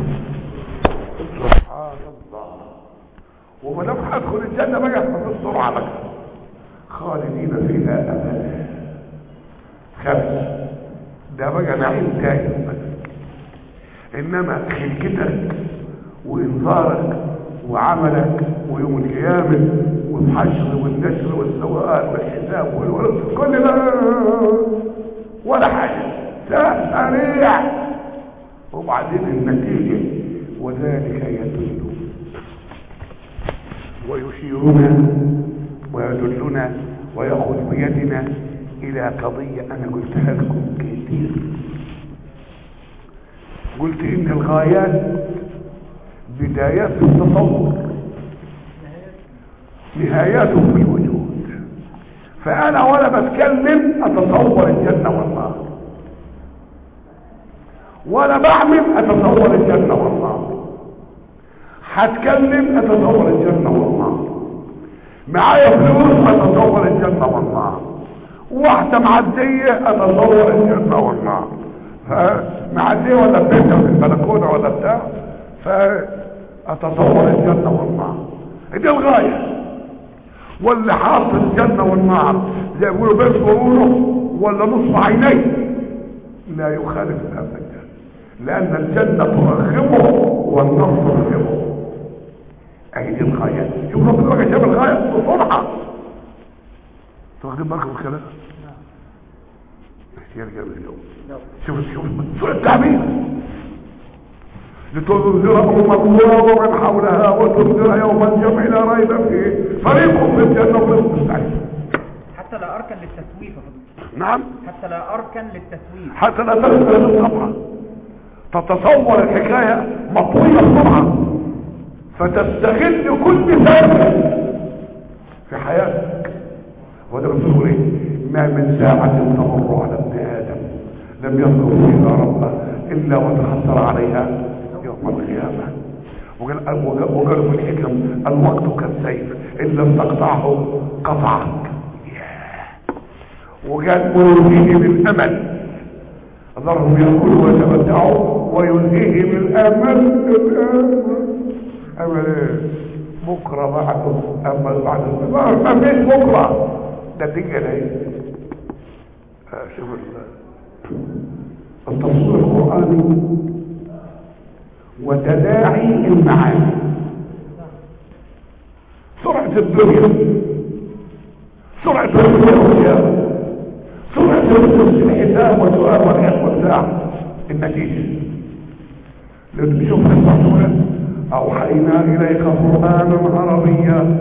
سبحان الله وما دام هدخل الجنه بقى فبالسرعه بقى خالدين فيها ابدا خمس ده بقى نعيم دائم انما خلقتك وانذارك وعملك ويوم القيامة والحشر والنشر والسؤال والحساب والورد كل ده ولا حاجة سريع وبعدين النتيجة وذلك يدل ويشيرنا ويدلنا ويأخذ بيدنا إلى قضية أنا قلتها لكم كثير قلت إن الغايات بدايات التصور نهاياته في الوجود فأنا وأنا بتكلم أتصور الجنة والنار وأنا بعمل أتصور الجنة والنار هتكلم أتصور الجنة والنار معايا فلوس اتصور الجنة والنار واحدة معدية اتصور الجنة والنار معدية ولا بتنزل في البلكونة ولا بتاع فاتصور الجنة والنار دي الغاية واللي حاط الجنة والنار زي ما بيقولوا بين قرونه ولا نصف عينيه لا يخالف ابدا لان الجنة ترغبه والنار ترغبه اهي دي الغاية شوف ربنا بقى شاف الغاية بسرعة واخدين بالكم الكلام احتيال جامد اليوم شوف شوف سوء التعبير لتنذر أم الله ومن حولها وتنذر يوم الجمع لا ريب فيه فريق في الجنة وفريق في السعير حتى لا أركن للتسويف يا فضيلة نعم حتى لا أركن للتسويف حتى لا تسأل الصفحة تتصور الحكاية مطوية بسرعة فتستغل كل ثانية في حياتك وده بتقول ايه ما من ساعة تمر على ابن ادم لم يذكر فيها ربه الا وتحسر عليها يوم القيامة وقال وقال- وقالوا في الحكم الوقت كالسيف ان لم تقطعه قطعك ياه. وقال ويلهيهم الامل ذرهم ياكلوا ويتمتعوا ويلهيهم الامل الامل امل ايه بكره بعده امل بعد ما فيش بكره ده تيجي ايه شوف التصوير القراني وتداعي المعاني سرعه الدنيا سرعه الدنيا سرعة الحساب والسؤال والعلم والساعة النتيجة لأن نشوف الرسول أوحينا إليك قرآنا عربيا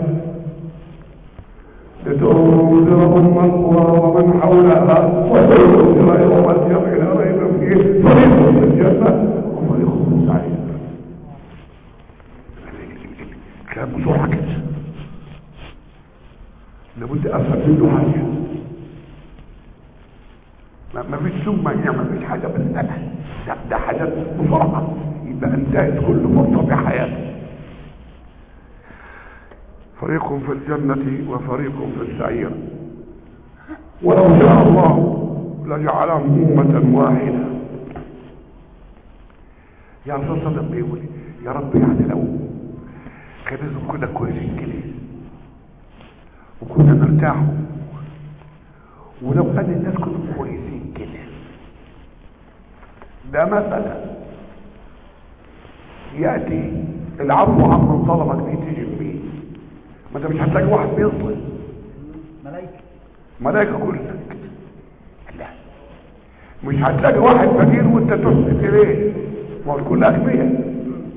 لتنذر أم القرى ومن حولها وتنذر يوم الجمع لا ريب فيه فريق في الجنة وفريق في السعير كلام بسرعة كده لابد أفهم منه حاجة ما فيش ثم هي ما فيش حاجة بالسنة ده, ده حاجات بسرعة يبقى انتهت كل فرصة في حياتك فريق في الجنة وفريق في السعير ولو شاء الله لجعلهم أمة واحدة يا رسول صدق بيقول يا رب يعني لو كان لازم كنا كويسين كده وكنا نرتاحوا ولو كان الناس كلهم كويسين كده ده مثلا ياتي العفو عمن ظلمك دي تيجي بمين ما انت مش هتلاقي واحد بيظلم ملائكة ملائكه كلك لا مش هتلاقي واحد فقير وانت تحسن اليه ما هو الكل اغنياء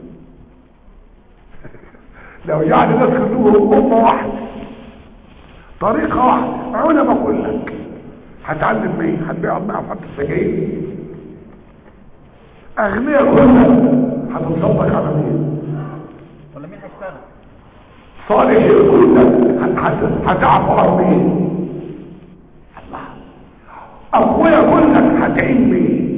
لو جعل الناس كلهم امه واحده طريقه واحده علماء كلك هتعلم مين هتبيع معهم حتى السجاير اغنياء كلها هتتصدق على مين ولا مين هيشتغل صالحين كلك هتعفو عن مين الله اقوياء كلك هتعين مين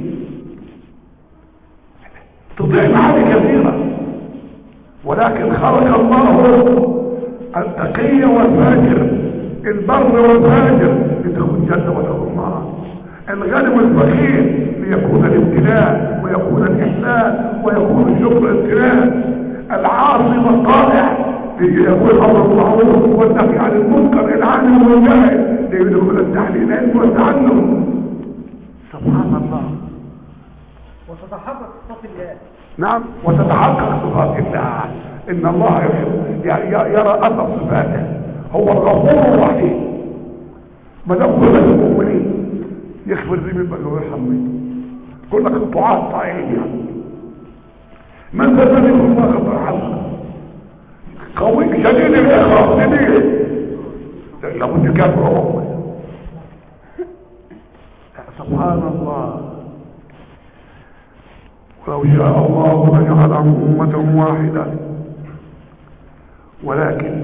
تضيع معاني كثيره ولكن خلق الله التقي والفاجر البر والفاجر لتكون جنة وتكون نار الغني والفقير ليكون الابتلاء ويكون الإحسان ويكون الشكر الابتلاء العاصي والطائع ليكون الأمر المعروف والنهي عن المنكر العالم والجاهل ليدخل التحليلات والتعلم سبحان الله وتتحقق صفات الله نعم وتتحقق صفات الله ان الله يحب يرى اثر صفاته هو الغفور الرحيم ما دام كل المؤمنين يغفر ذنبك ويرحمني كلك طاعات طاعين يعني من ذا الذي يكون خطر حسن قوي شديد الاخلاص شديد لابد كافر سبحان الله ولو شاء الله لجعلهم أمة واحدة ولكن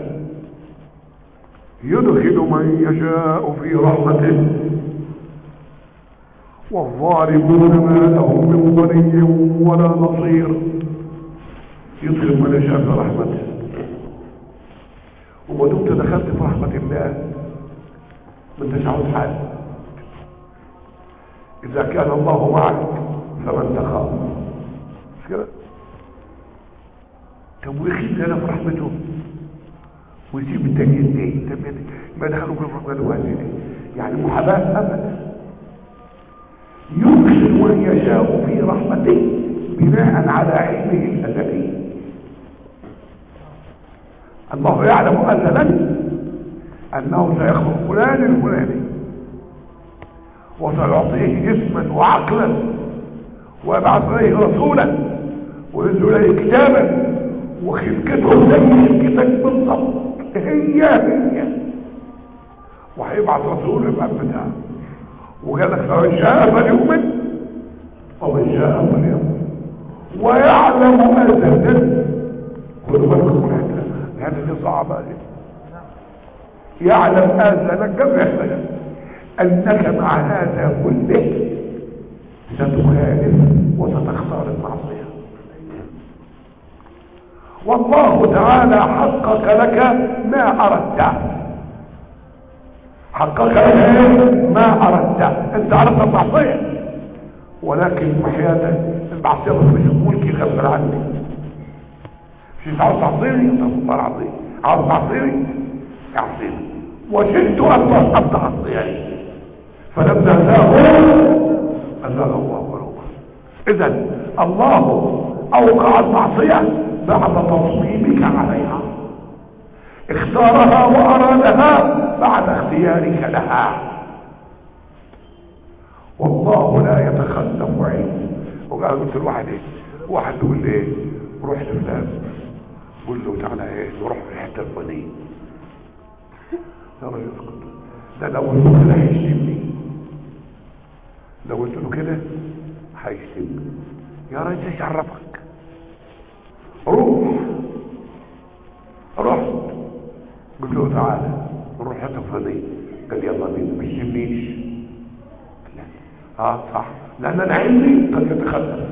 يدخل من يشاء في رحمته والظالمون ما لهم من ولي ولا نصير يدخل من يشاء في رحمته وما دمت دخلت في رحمة الله ما انتش عاوز حاجة إذا كان الله معك فمن تخاف مش كده طب ويخيل لنا في رحمته ويسيب التانيين ليه طب ما دخلوا في الرحمة دلوقتي يعني محاباة أبدا يدخل من يشاء في رحمته بناء على علمه الأزلي الله يعلم أزلا أنه سيخلق فلان الفلاني وسيعطيه جسما وعقلا ويبعث اليه رسولا وينزل اليه كتابا وخلقته زي خلقتك بالضبط هي هي وهيبعث رسول يبقى بتاعه وقال لك فمن شاء فليؤمن ومن شاء فليؤمن ويعلم ازلا خدوا بالكم من هذا هذا دي صعبه دي يعلم ازلا قبل يحتاج انك مع هذا كله ستخالف وستختار المعصيه والله تعالى حقق لك ما اردت حقق ايه ما اردت انت اردت المعصيه ولكن محياتك المعصيه مش ملكي غفر عني مش انت عاوز تعصيني انت الله العظيم عاوز تعصيني اعصيني وشئت ان ان تعصيني فلما زاغوا ازاغ الله قلوبهم اذا الله اوقع المعصيه بعد تصميمك عليها اختارها وارادها بعد اختيارك لها والله لا يتخلف علمه وقال قلت الواحد ايه واحد يقول لي ايه روح لفلان قول له تعالى ايه نروح في الحته الفلانيه يا راجل اسكت ده لو قلت له كده هيشتمني لو قلت له كده هيشتمني يا راجل ايش عرفك روح رحت قلت له تعالى نروح حته الفلانيه قال يلا بينا ما يشتمنيش اه صح لان انا علمي قد يتخلف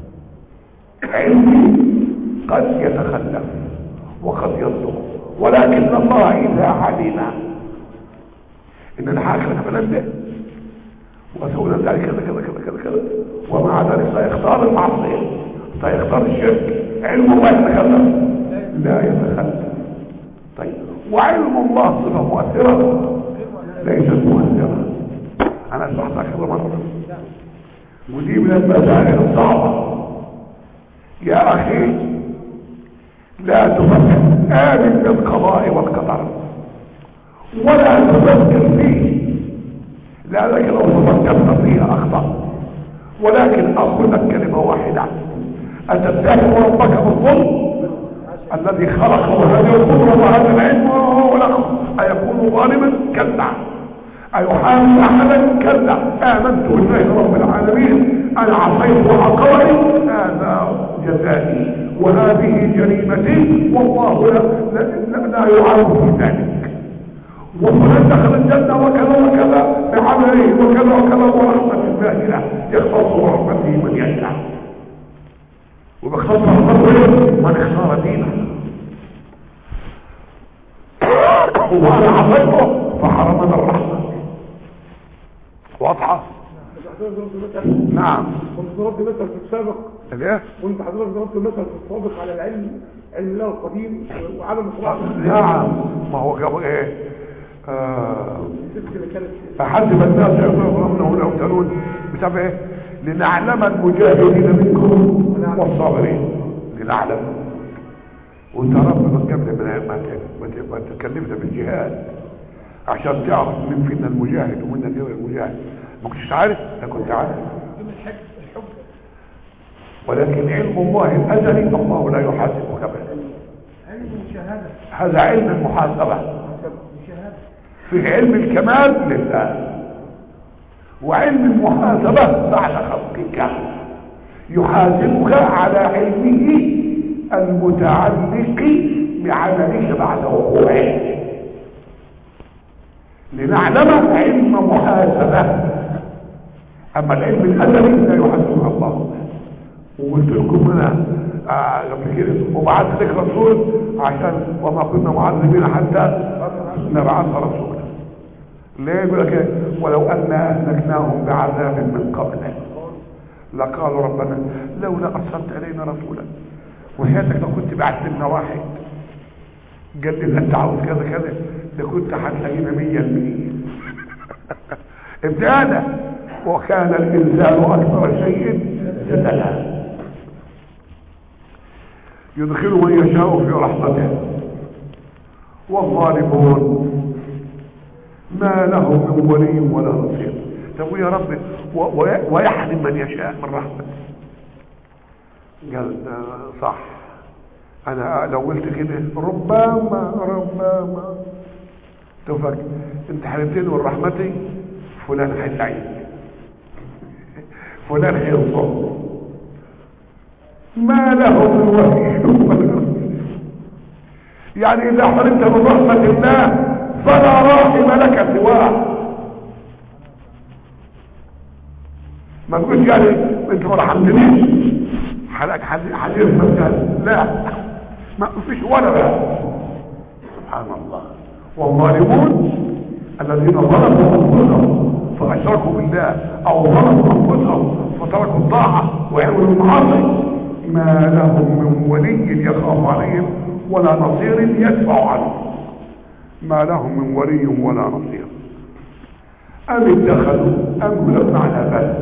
علمي قد يتخلف وقد يصدق ولكن الله اذا علم ان انا هاكلك بنبه واسوي لك ذلك كذا كذا كذا كذا كذا ومع ذلك سيختار المعصيه سيختار الشرك علم الله يتخلف لا يتخلف طيب وعلم الله صفه مؤثره ليست مؤثره انا اشرحتها كذا مره ودي من المسائل الصعبه يا اخي لا تفكر امن بالقضاء والقدر ولا تفكر فيه لانك لو تفكرت فيه اخطا ولكن اقول لك كلمه واحده اتتهم ربك بالظلم الذي خلق هذه القدره وهذا العلم وهو له ايكون ظالما كلا أيحاسب أحدا كلا آمنت بالله رب العالمين أنا عصيت وعقري هذا جزائي وهذه جريمتي والله لا, لا, لا يعاون في ذلك وفلان دخل الجنة وكذا وكذا بعمله وكذا وكذا ورحمة الله له يختص رحمته من يشاء وبختص رحمته من اختار دينه وانا عصيته فحرمنا الرحمه واضحة نعم كنت ضربت مثل في السابق الايه وانت حضرتك ضربت مثل في السابق على العلم علم الله القديم وعدم الصراع نعم ما هو قبل ايه آه الست اللي كانت احسب الناس يظلمون ولا يفتنون بسبب ايه لنعلم المجاهدين منكم والصابرين لنعلم وانت رب من قبل ما ما ما تكلمنا بالجهاد عشان تعرف مين فينا المجاهد ومين غير المجاهد ما كنتش عارف انا كنت عارف ولكن علم الله الازلي الله لا يحاسبك به علم المشاهدة هذا علم المحاسبه مشاهدة في علم الكمال لله وعلم المحاسبه بعد خلقك يحاسبك على علمه المتعلق بعملك بعد وقوعه لنعلم علم محاسبة اما العلم الازلي لا يحاسبها الله وقلت لكم انا آه، قبل كده وبعث لك رسول عشان وما كنا معذبين حتى نبعث رسولا ليه يقول لك إيه؟ ولو ان اهلكناهم بعذاب من قبله لقالوا ربنا لولا ارسلت الينا رسولا وحياتك لو كنت بعت لنا واحد قال لي انت عاوز كذا كذا ده كنت هتلاقينا 100% ابتداء وكان الانسان اكثر شيء جدلا يدخل من يشاء في رحمته والظالمون ما لهم من ولي ولا نصير طب يا رب و- و- ويحرم من يشاء من رحمته قال آه، صح انا لو قلت كده ربما ربما تفك انت حرمتني من رحمتي فلان هيسعيد فلان هينصر ما له من ولي ولا نصير. يعني اذا حرمت من رحمه الله فلا راحم لك سواه ما تقولش يعني انت ما رحمتنيش حلق حديث مثلا لا ما فيش ولا بقى سبحان الله والظالمون الذين ظلموا انفسهم فاشركوا بالله او ظلموا انفسهم فتركوا الطاعه وعملوا المعاصي ما لهم من ولي يخاف عليهم ولا نصير يدفع عنهم ما لهم من ولي ولا نصير ام اتخذوا ام لم على بل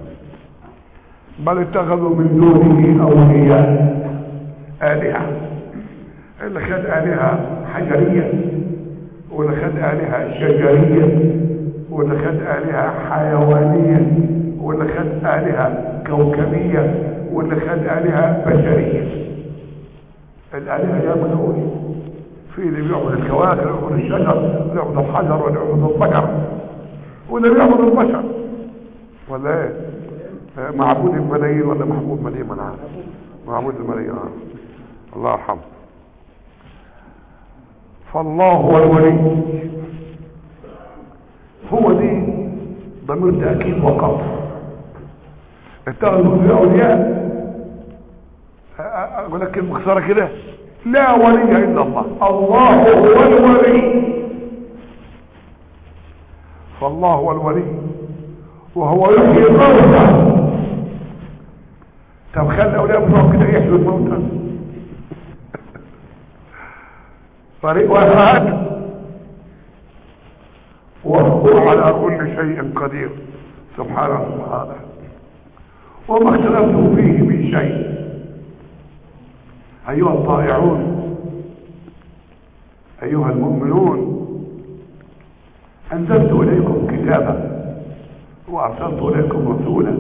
بل اتخذوا من دونه اولياء الهه اللي خد الهه حجريه واللي خد آلهة شجرية واللي خد آلهة حيوانية واللي خد آلهة كوكبية واللي خد آلهة بشرية الآلهة يا منوي في اللي بيعبد الكواكب ويعبد الشجر ويعبد الحجر ويعبد البشر واللي بيعبد البشر ولا ايه آه، معبود الملايين ولا محبوب ملايين من عارف معبود الملايين آه. الله يرحمه فالله هو الولي هو دي ضمير تأكيد وقط اتخذوا في أولياء أقول لك كلمة مخسرة كده لا ولي إلا الله الله هو الولي فالله هو الولي وهو يحيي الموتى طب خلي أولياء بتوع كده يحيوا الموتى طريق واحد وهو على كل شيء قدير سبحانه سبحانه وما اختلفتم فيه من شيء ايها الطائعون ايها المؤمنون انزلت اليكم كتابا وارسلت اليكم رسولا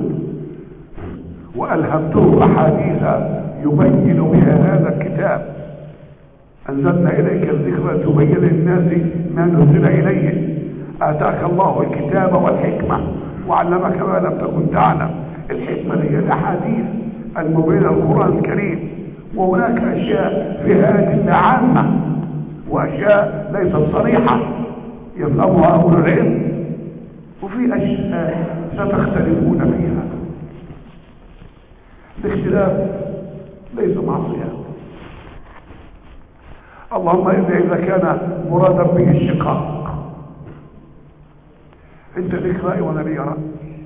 والهمته احاديث يبين بها هذا الكتاب أنزلنا إليك الذكرى تبين للناس ما نزل إليه آتاك الله الكتاب والحكمة وعلمك ما لم تكن تعلم الحكمة هي الأحاديث المبينة القرآن الكريم وهناك أشياء فيها أدلة عامة وأشياء ليست صريحة يفهمها أهل العلم وفي أشياء ستختلفون فيها الاختلاف ليس معصيه اللهم إلا إذا كان مرادا به الشقاق انت لك رأي وانا لي رأي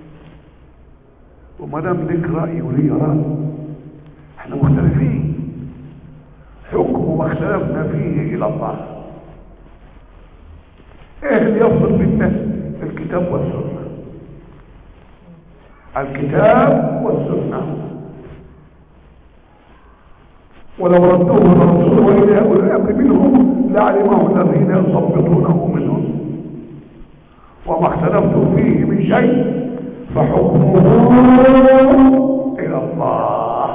وما دام لك رأي ولي رأي احنا مختلفين حكم ما اختلفنا فيه الى الله ايه اللي يفصل بيننا الكتاب والسنة الكتاب والسنة ولو ردوه الرسول والى اولي الامر منهم لعلمه الذين يصبطونه منهم وما اختلفتم فيه من شيء فحكمه الى الله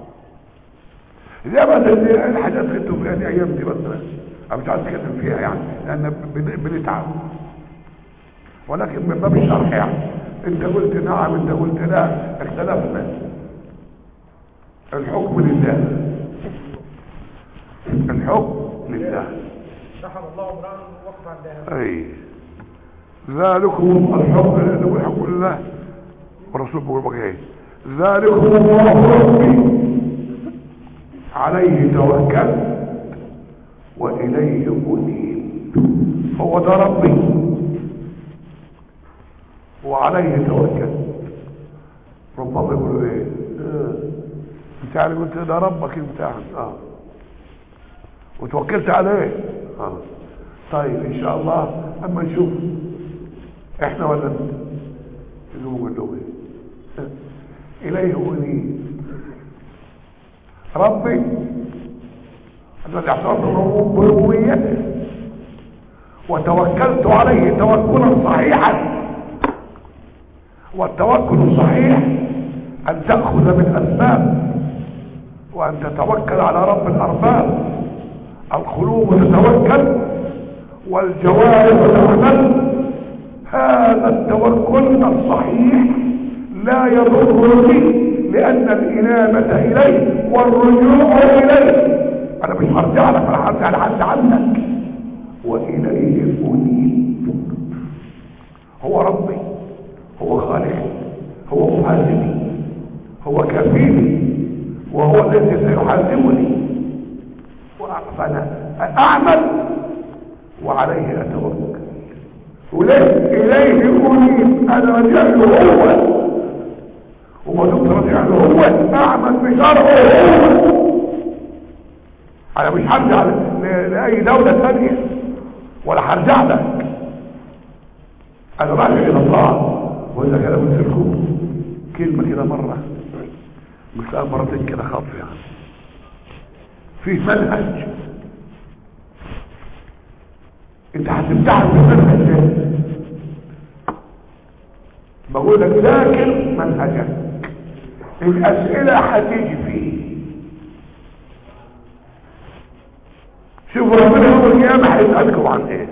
زي مثلا الحاجات اللي انتم فيها دي ايام دي مثلا انا مش عايز اتكلم فيها يعني لان بن- بنتعب ولكن من باب الشرح يعني انت قلت نعم انت قلت لا اختلفنا الحكم لله الحكم لله رحم الله امرأ وقف عندها اي ذلكم الحكم لله والحكم لله والرسول بيقول بقى ايه ذلكم الله ربي عليه توكلت واليه انيب هو ده ربي وعليه توكلت ربما يقولوا ايه آه. انت عارف قلت ده ربك انت اه وتوكلت عليه اه طيب ان شاء الله اما نشوف احنا ولا انت اللي هو له ايه اليه انيب ربي الذي اعترف بربوبيته وتوكلت عليه توكلا صحيحا والتوكل الصحيح ان تاخذ بالاسباب وان تتوكل على رب الارباب القلوب تتوكل والجوارح تعمل هذا التوكل الصحيح لا يضرني لان الانابه اليه والرجوع اليه انا مش هرجع لك انا هرجع لحد عنك واليه انيب هو ربي هو خالقي هو محاسبي هو كفيلي وهو الذي سيحاسبني فانا اعمل وعليه اتوكل وليه اليه يقول انا رجع له هو وما دمت رجع له هو اعمل بشرعه هو انا مش هرجع ل- لاي دولة ثانية ولا هرجع لك انا راجع الى الله واذا كده قلت لكم كلمة كده مرة قلتها مرتين كده خاطر يعني فيه منهج انت هتمتحن بالمنهج ده بقول لك ذاكر منهجك الاسئله هتيجي فيه شوفوا ربنا يوم القيامه هيسالكم عن ايه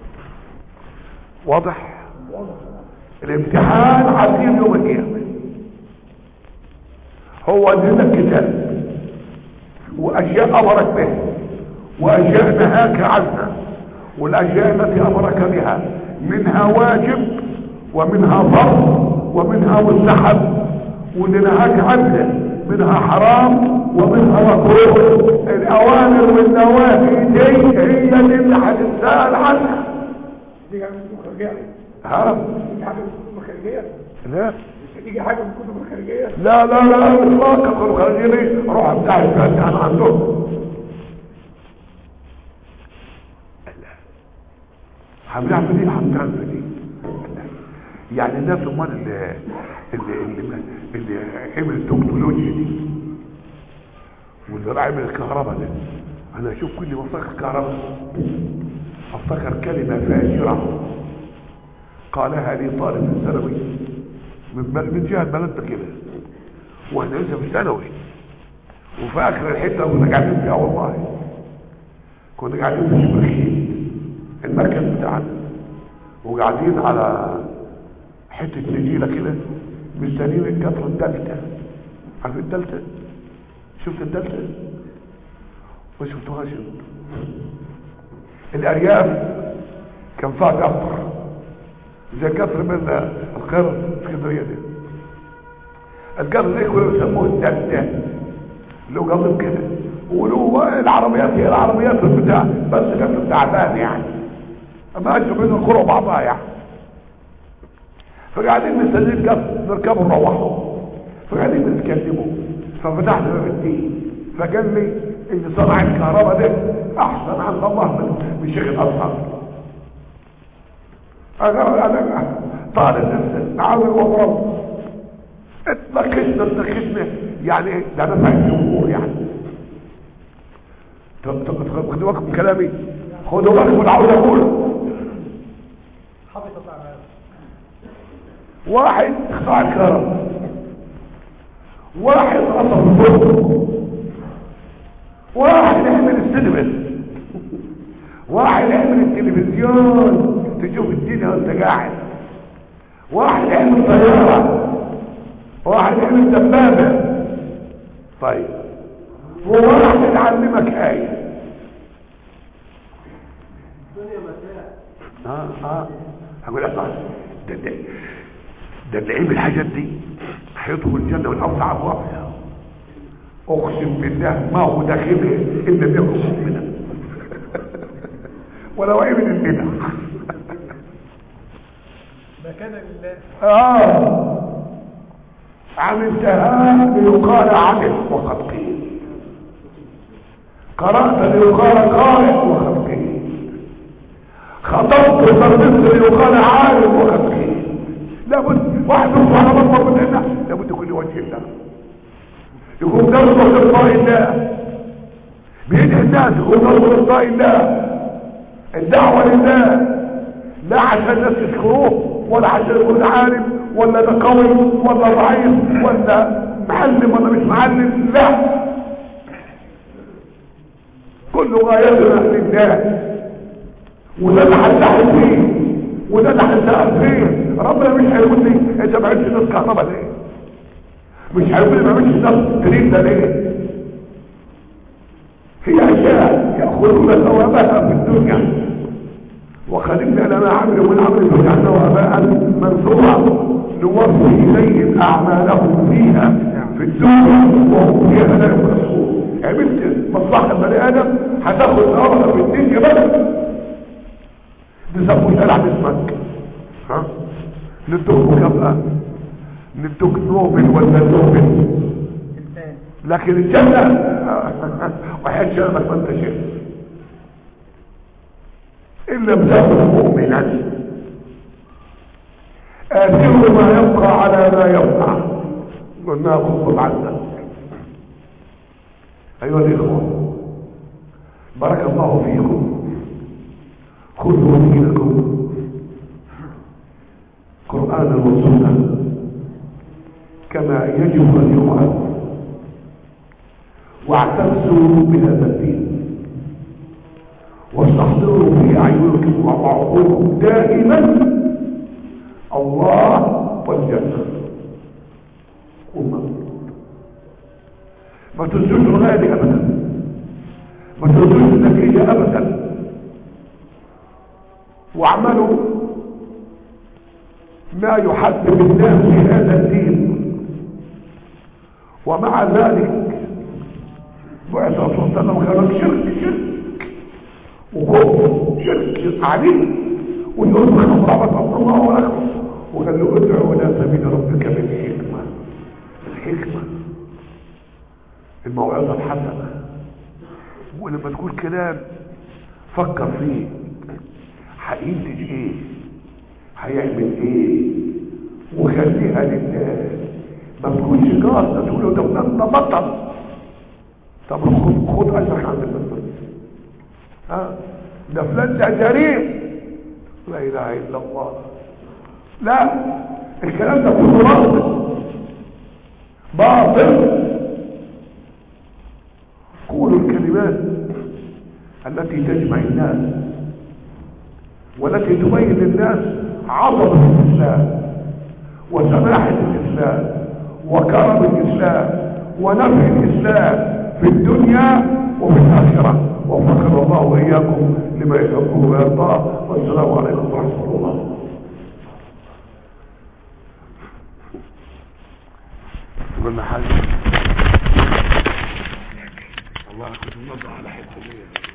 واضح الامتحان عظيم يوم القيامه هو ادينا كتاب واشياء امرك به واشياء نهاك عنها والاشياء التي امرك بها منها واجب ومنها فرض ومنها مستحب واللي نهاك عنه منها حرام ومنها مكروه الاوامر والنواهي دي هي اللي هتتسال عنها دي حاجه من الكتب الخارجيه ها دي حاجه من الكتب الخارجيه لا تيجي حاجه من الكتب الخارجيه لا لا لا اطلاقا كانوا خارجين روح بتاع الكلام كان عندهم لا. هنعمل ايه هنعمل ايه لا. يعني الناس امال اللي اللي اللي, اللي عمل التكنولوجيا دي واللي عمل الكهرباء ده انا اشوف كل ما افتكر الكهرباء افتكر كلمه فاجره قالها لي طالب في الثانوي من بل- من جهه بلدنا كده واحنا لسه في ثانوي وفي اخر الحته كنا قاعدين فيها والله كنا قاعدين في شبرخين المركز بتاعنا وقاعدين على حته نجيله كده مستنيين القطر الدلتا عارف الدلتا شفت الدلتا ما شفتوهاش انتوا. الارياف كان فيها قطر زي قطر من القاهره اسكندريه ده القطر ده كانوا يسموه الدلتا له قطر كده وله العربيات هي العربيات بتاع بس قطر تعبان يعني اما اجوا بين القرى بعضها يعني فقاعدين مستنيين القطر نركبه نروحوا فقاعدين بنتكلموا ففتحت باب الدين فقال لي ان صنع الكهرباء ده احسن عند الله من من شيخ الازهر انا انا طالب لسه عاوز واضرب اتناقشنا اتناقشنا يعني ايه ده انا فاهم الجمهور يعني طب طب طب خدوا بالكم من كلامي خدوا بالكم من اللي عاوز اقوله حبطت اعمال واحد اخترع الكهرباء واحد قصر الفرن واحد يعمل السينما واحد يعمل التلفزيون تشوف الدنيا وانت قاعد واحد يعمل طيارة واحد يعمل دبابة طيب وواحد يعلمك آية اه اه هقول لك بقى، ده ده ده اللي عمل الحاجات دي هيدخل الجنة والأرض أبوابها أقسم بالله ما هو داخله إلا بيكون مؤمنا ولو عمل البدع ما كان لله آه عملتها ليقال عمل وقد قيل قرأت ليقال قارئ وقد قيل خطبت فردت ليقال عالم وقد قيل لابد واحد يصبح على مطلب من هنا لابد يكون وجه الله يكون درس لقاء الله بيدعي الناس يكون درس لقاء الله الدعوة لله لا عشان الناس يشكروه ولا عشان يكون عالم ولا ده قوي ولا ضعيف ولا معلم ولا مش معلم لا كل غايتنا لله وده اللي هنتحل فيه وده اللي هنسأل فيه ربنا مش هيقول لي انت ما عملتش ناس كهرباء ليه مش هيقول لي ما عملتش ناس تريد ده ليه في اشياء ياخذون ثوابها في الدنيا وخلقنا لنا عمل من عمل فجعلناه هباء منثورا نوفي اليهم اعمالهم فيها في الدنيا وهم فيها لا يبخسون عملت مصلحه البني ادم هتاخد ثوابها في الدنيا بس بيسموه يلعب اسمك ها ندوك مكافأة ندوك نوبل ولا نوبل الثاني لكن الجنة وحياة شرفك ما انت شيء إن لم تكن مؤمنا آثر ما يبقى على ما يبقى قلنا خذ عنا أيها الإخوة بارك الله فيكم خذوا دينكم قرآنا وسنة كما يجب أن يقال واعتزوا بهذا الدين واستحضروا في أعينكم وعقولكم دائما الله والجنة أمة ما تنسوش الغاية دي أبدا ما تنسوش النتيجة أبدا واعملوا ما يحبب الناس في هذا الدين ومع ذلك بعث الرسول صلى الله عليه وسلم قال شرك شرك وكفر شرك عليم ويقول له خطابة الله ولكم وقال له ادعو الى سبيل ربك بالحكمة الحكمة الموعظة الحسنة ولما تقول كلام فكر فيه هينتج ايه هيعمل ايه وخليها لله ما تكونش جار تقول له ده ده بطل طب خد خد اجرك عند البطل ها ده فلان ده جريء لا اله الا الله لا الكلام ده كله باطل باطل قولوا الكلمات التي تجمع الناس والتي تبين للناس عظمة الإسلام وسماحة الإسلام وكرم الإسلام ونفع الإسلام في الدنيا وفي الآخرة وفقنا الله وإياكم لما يحبه ويرضاه والسلام عليكم ورحمة الله قلنا حاجة والله كنت نضع على حته دي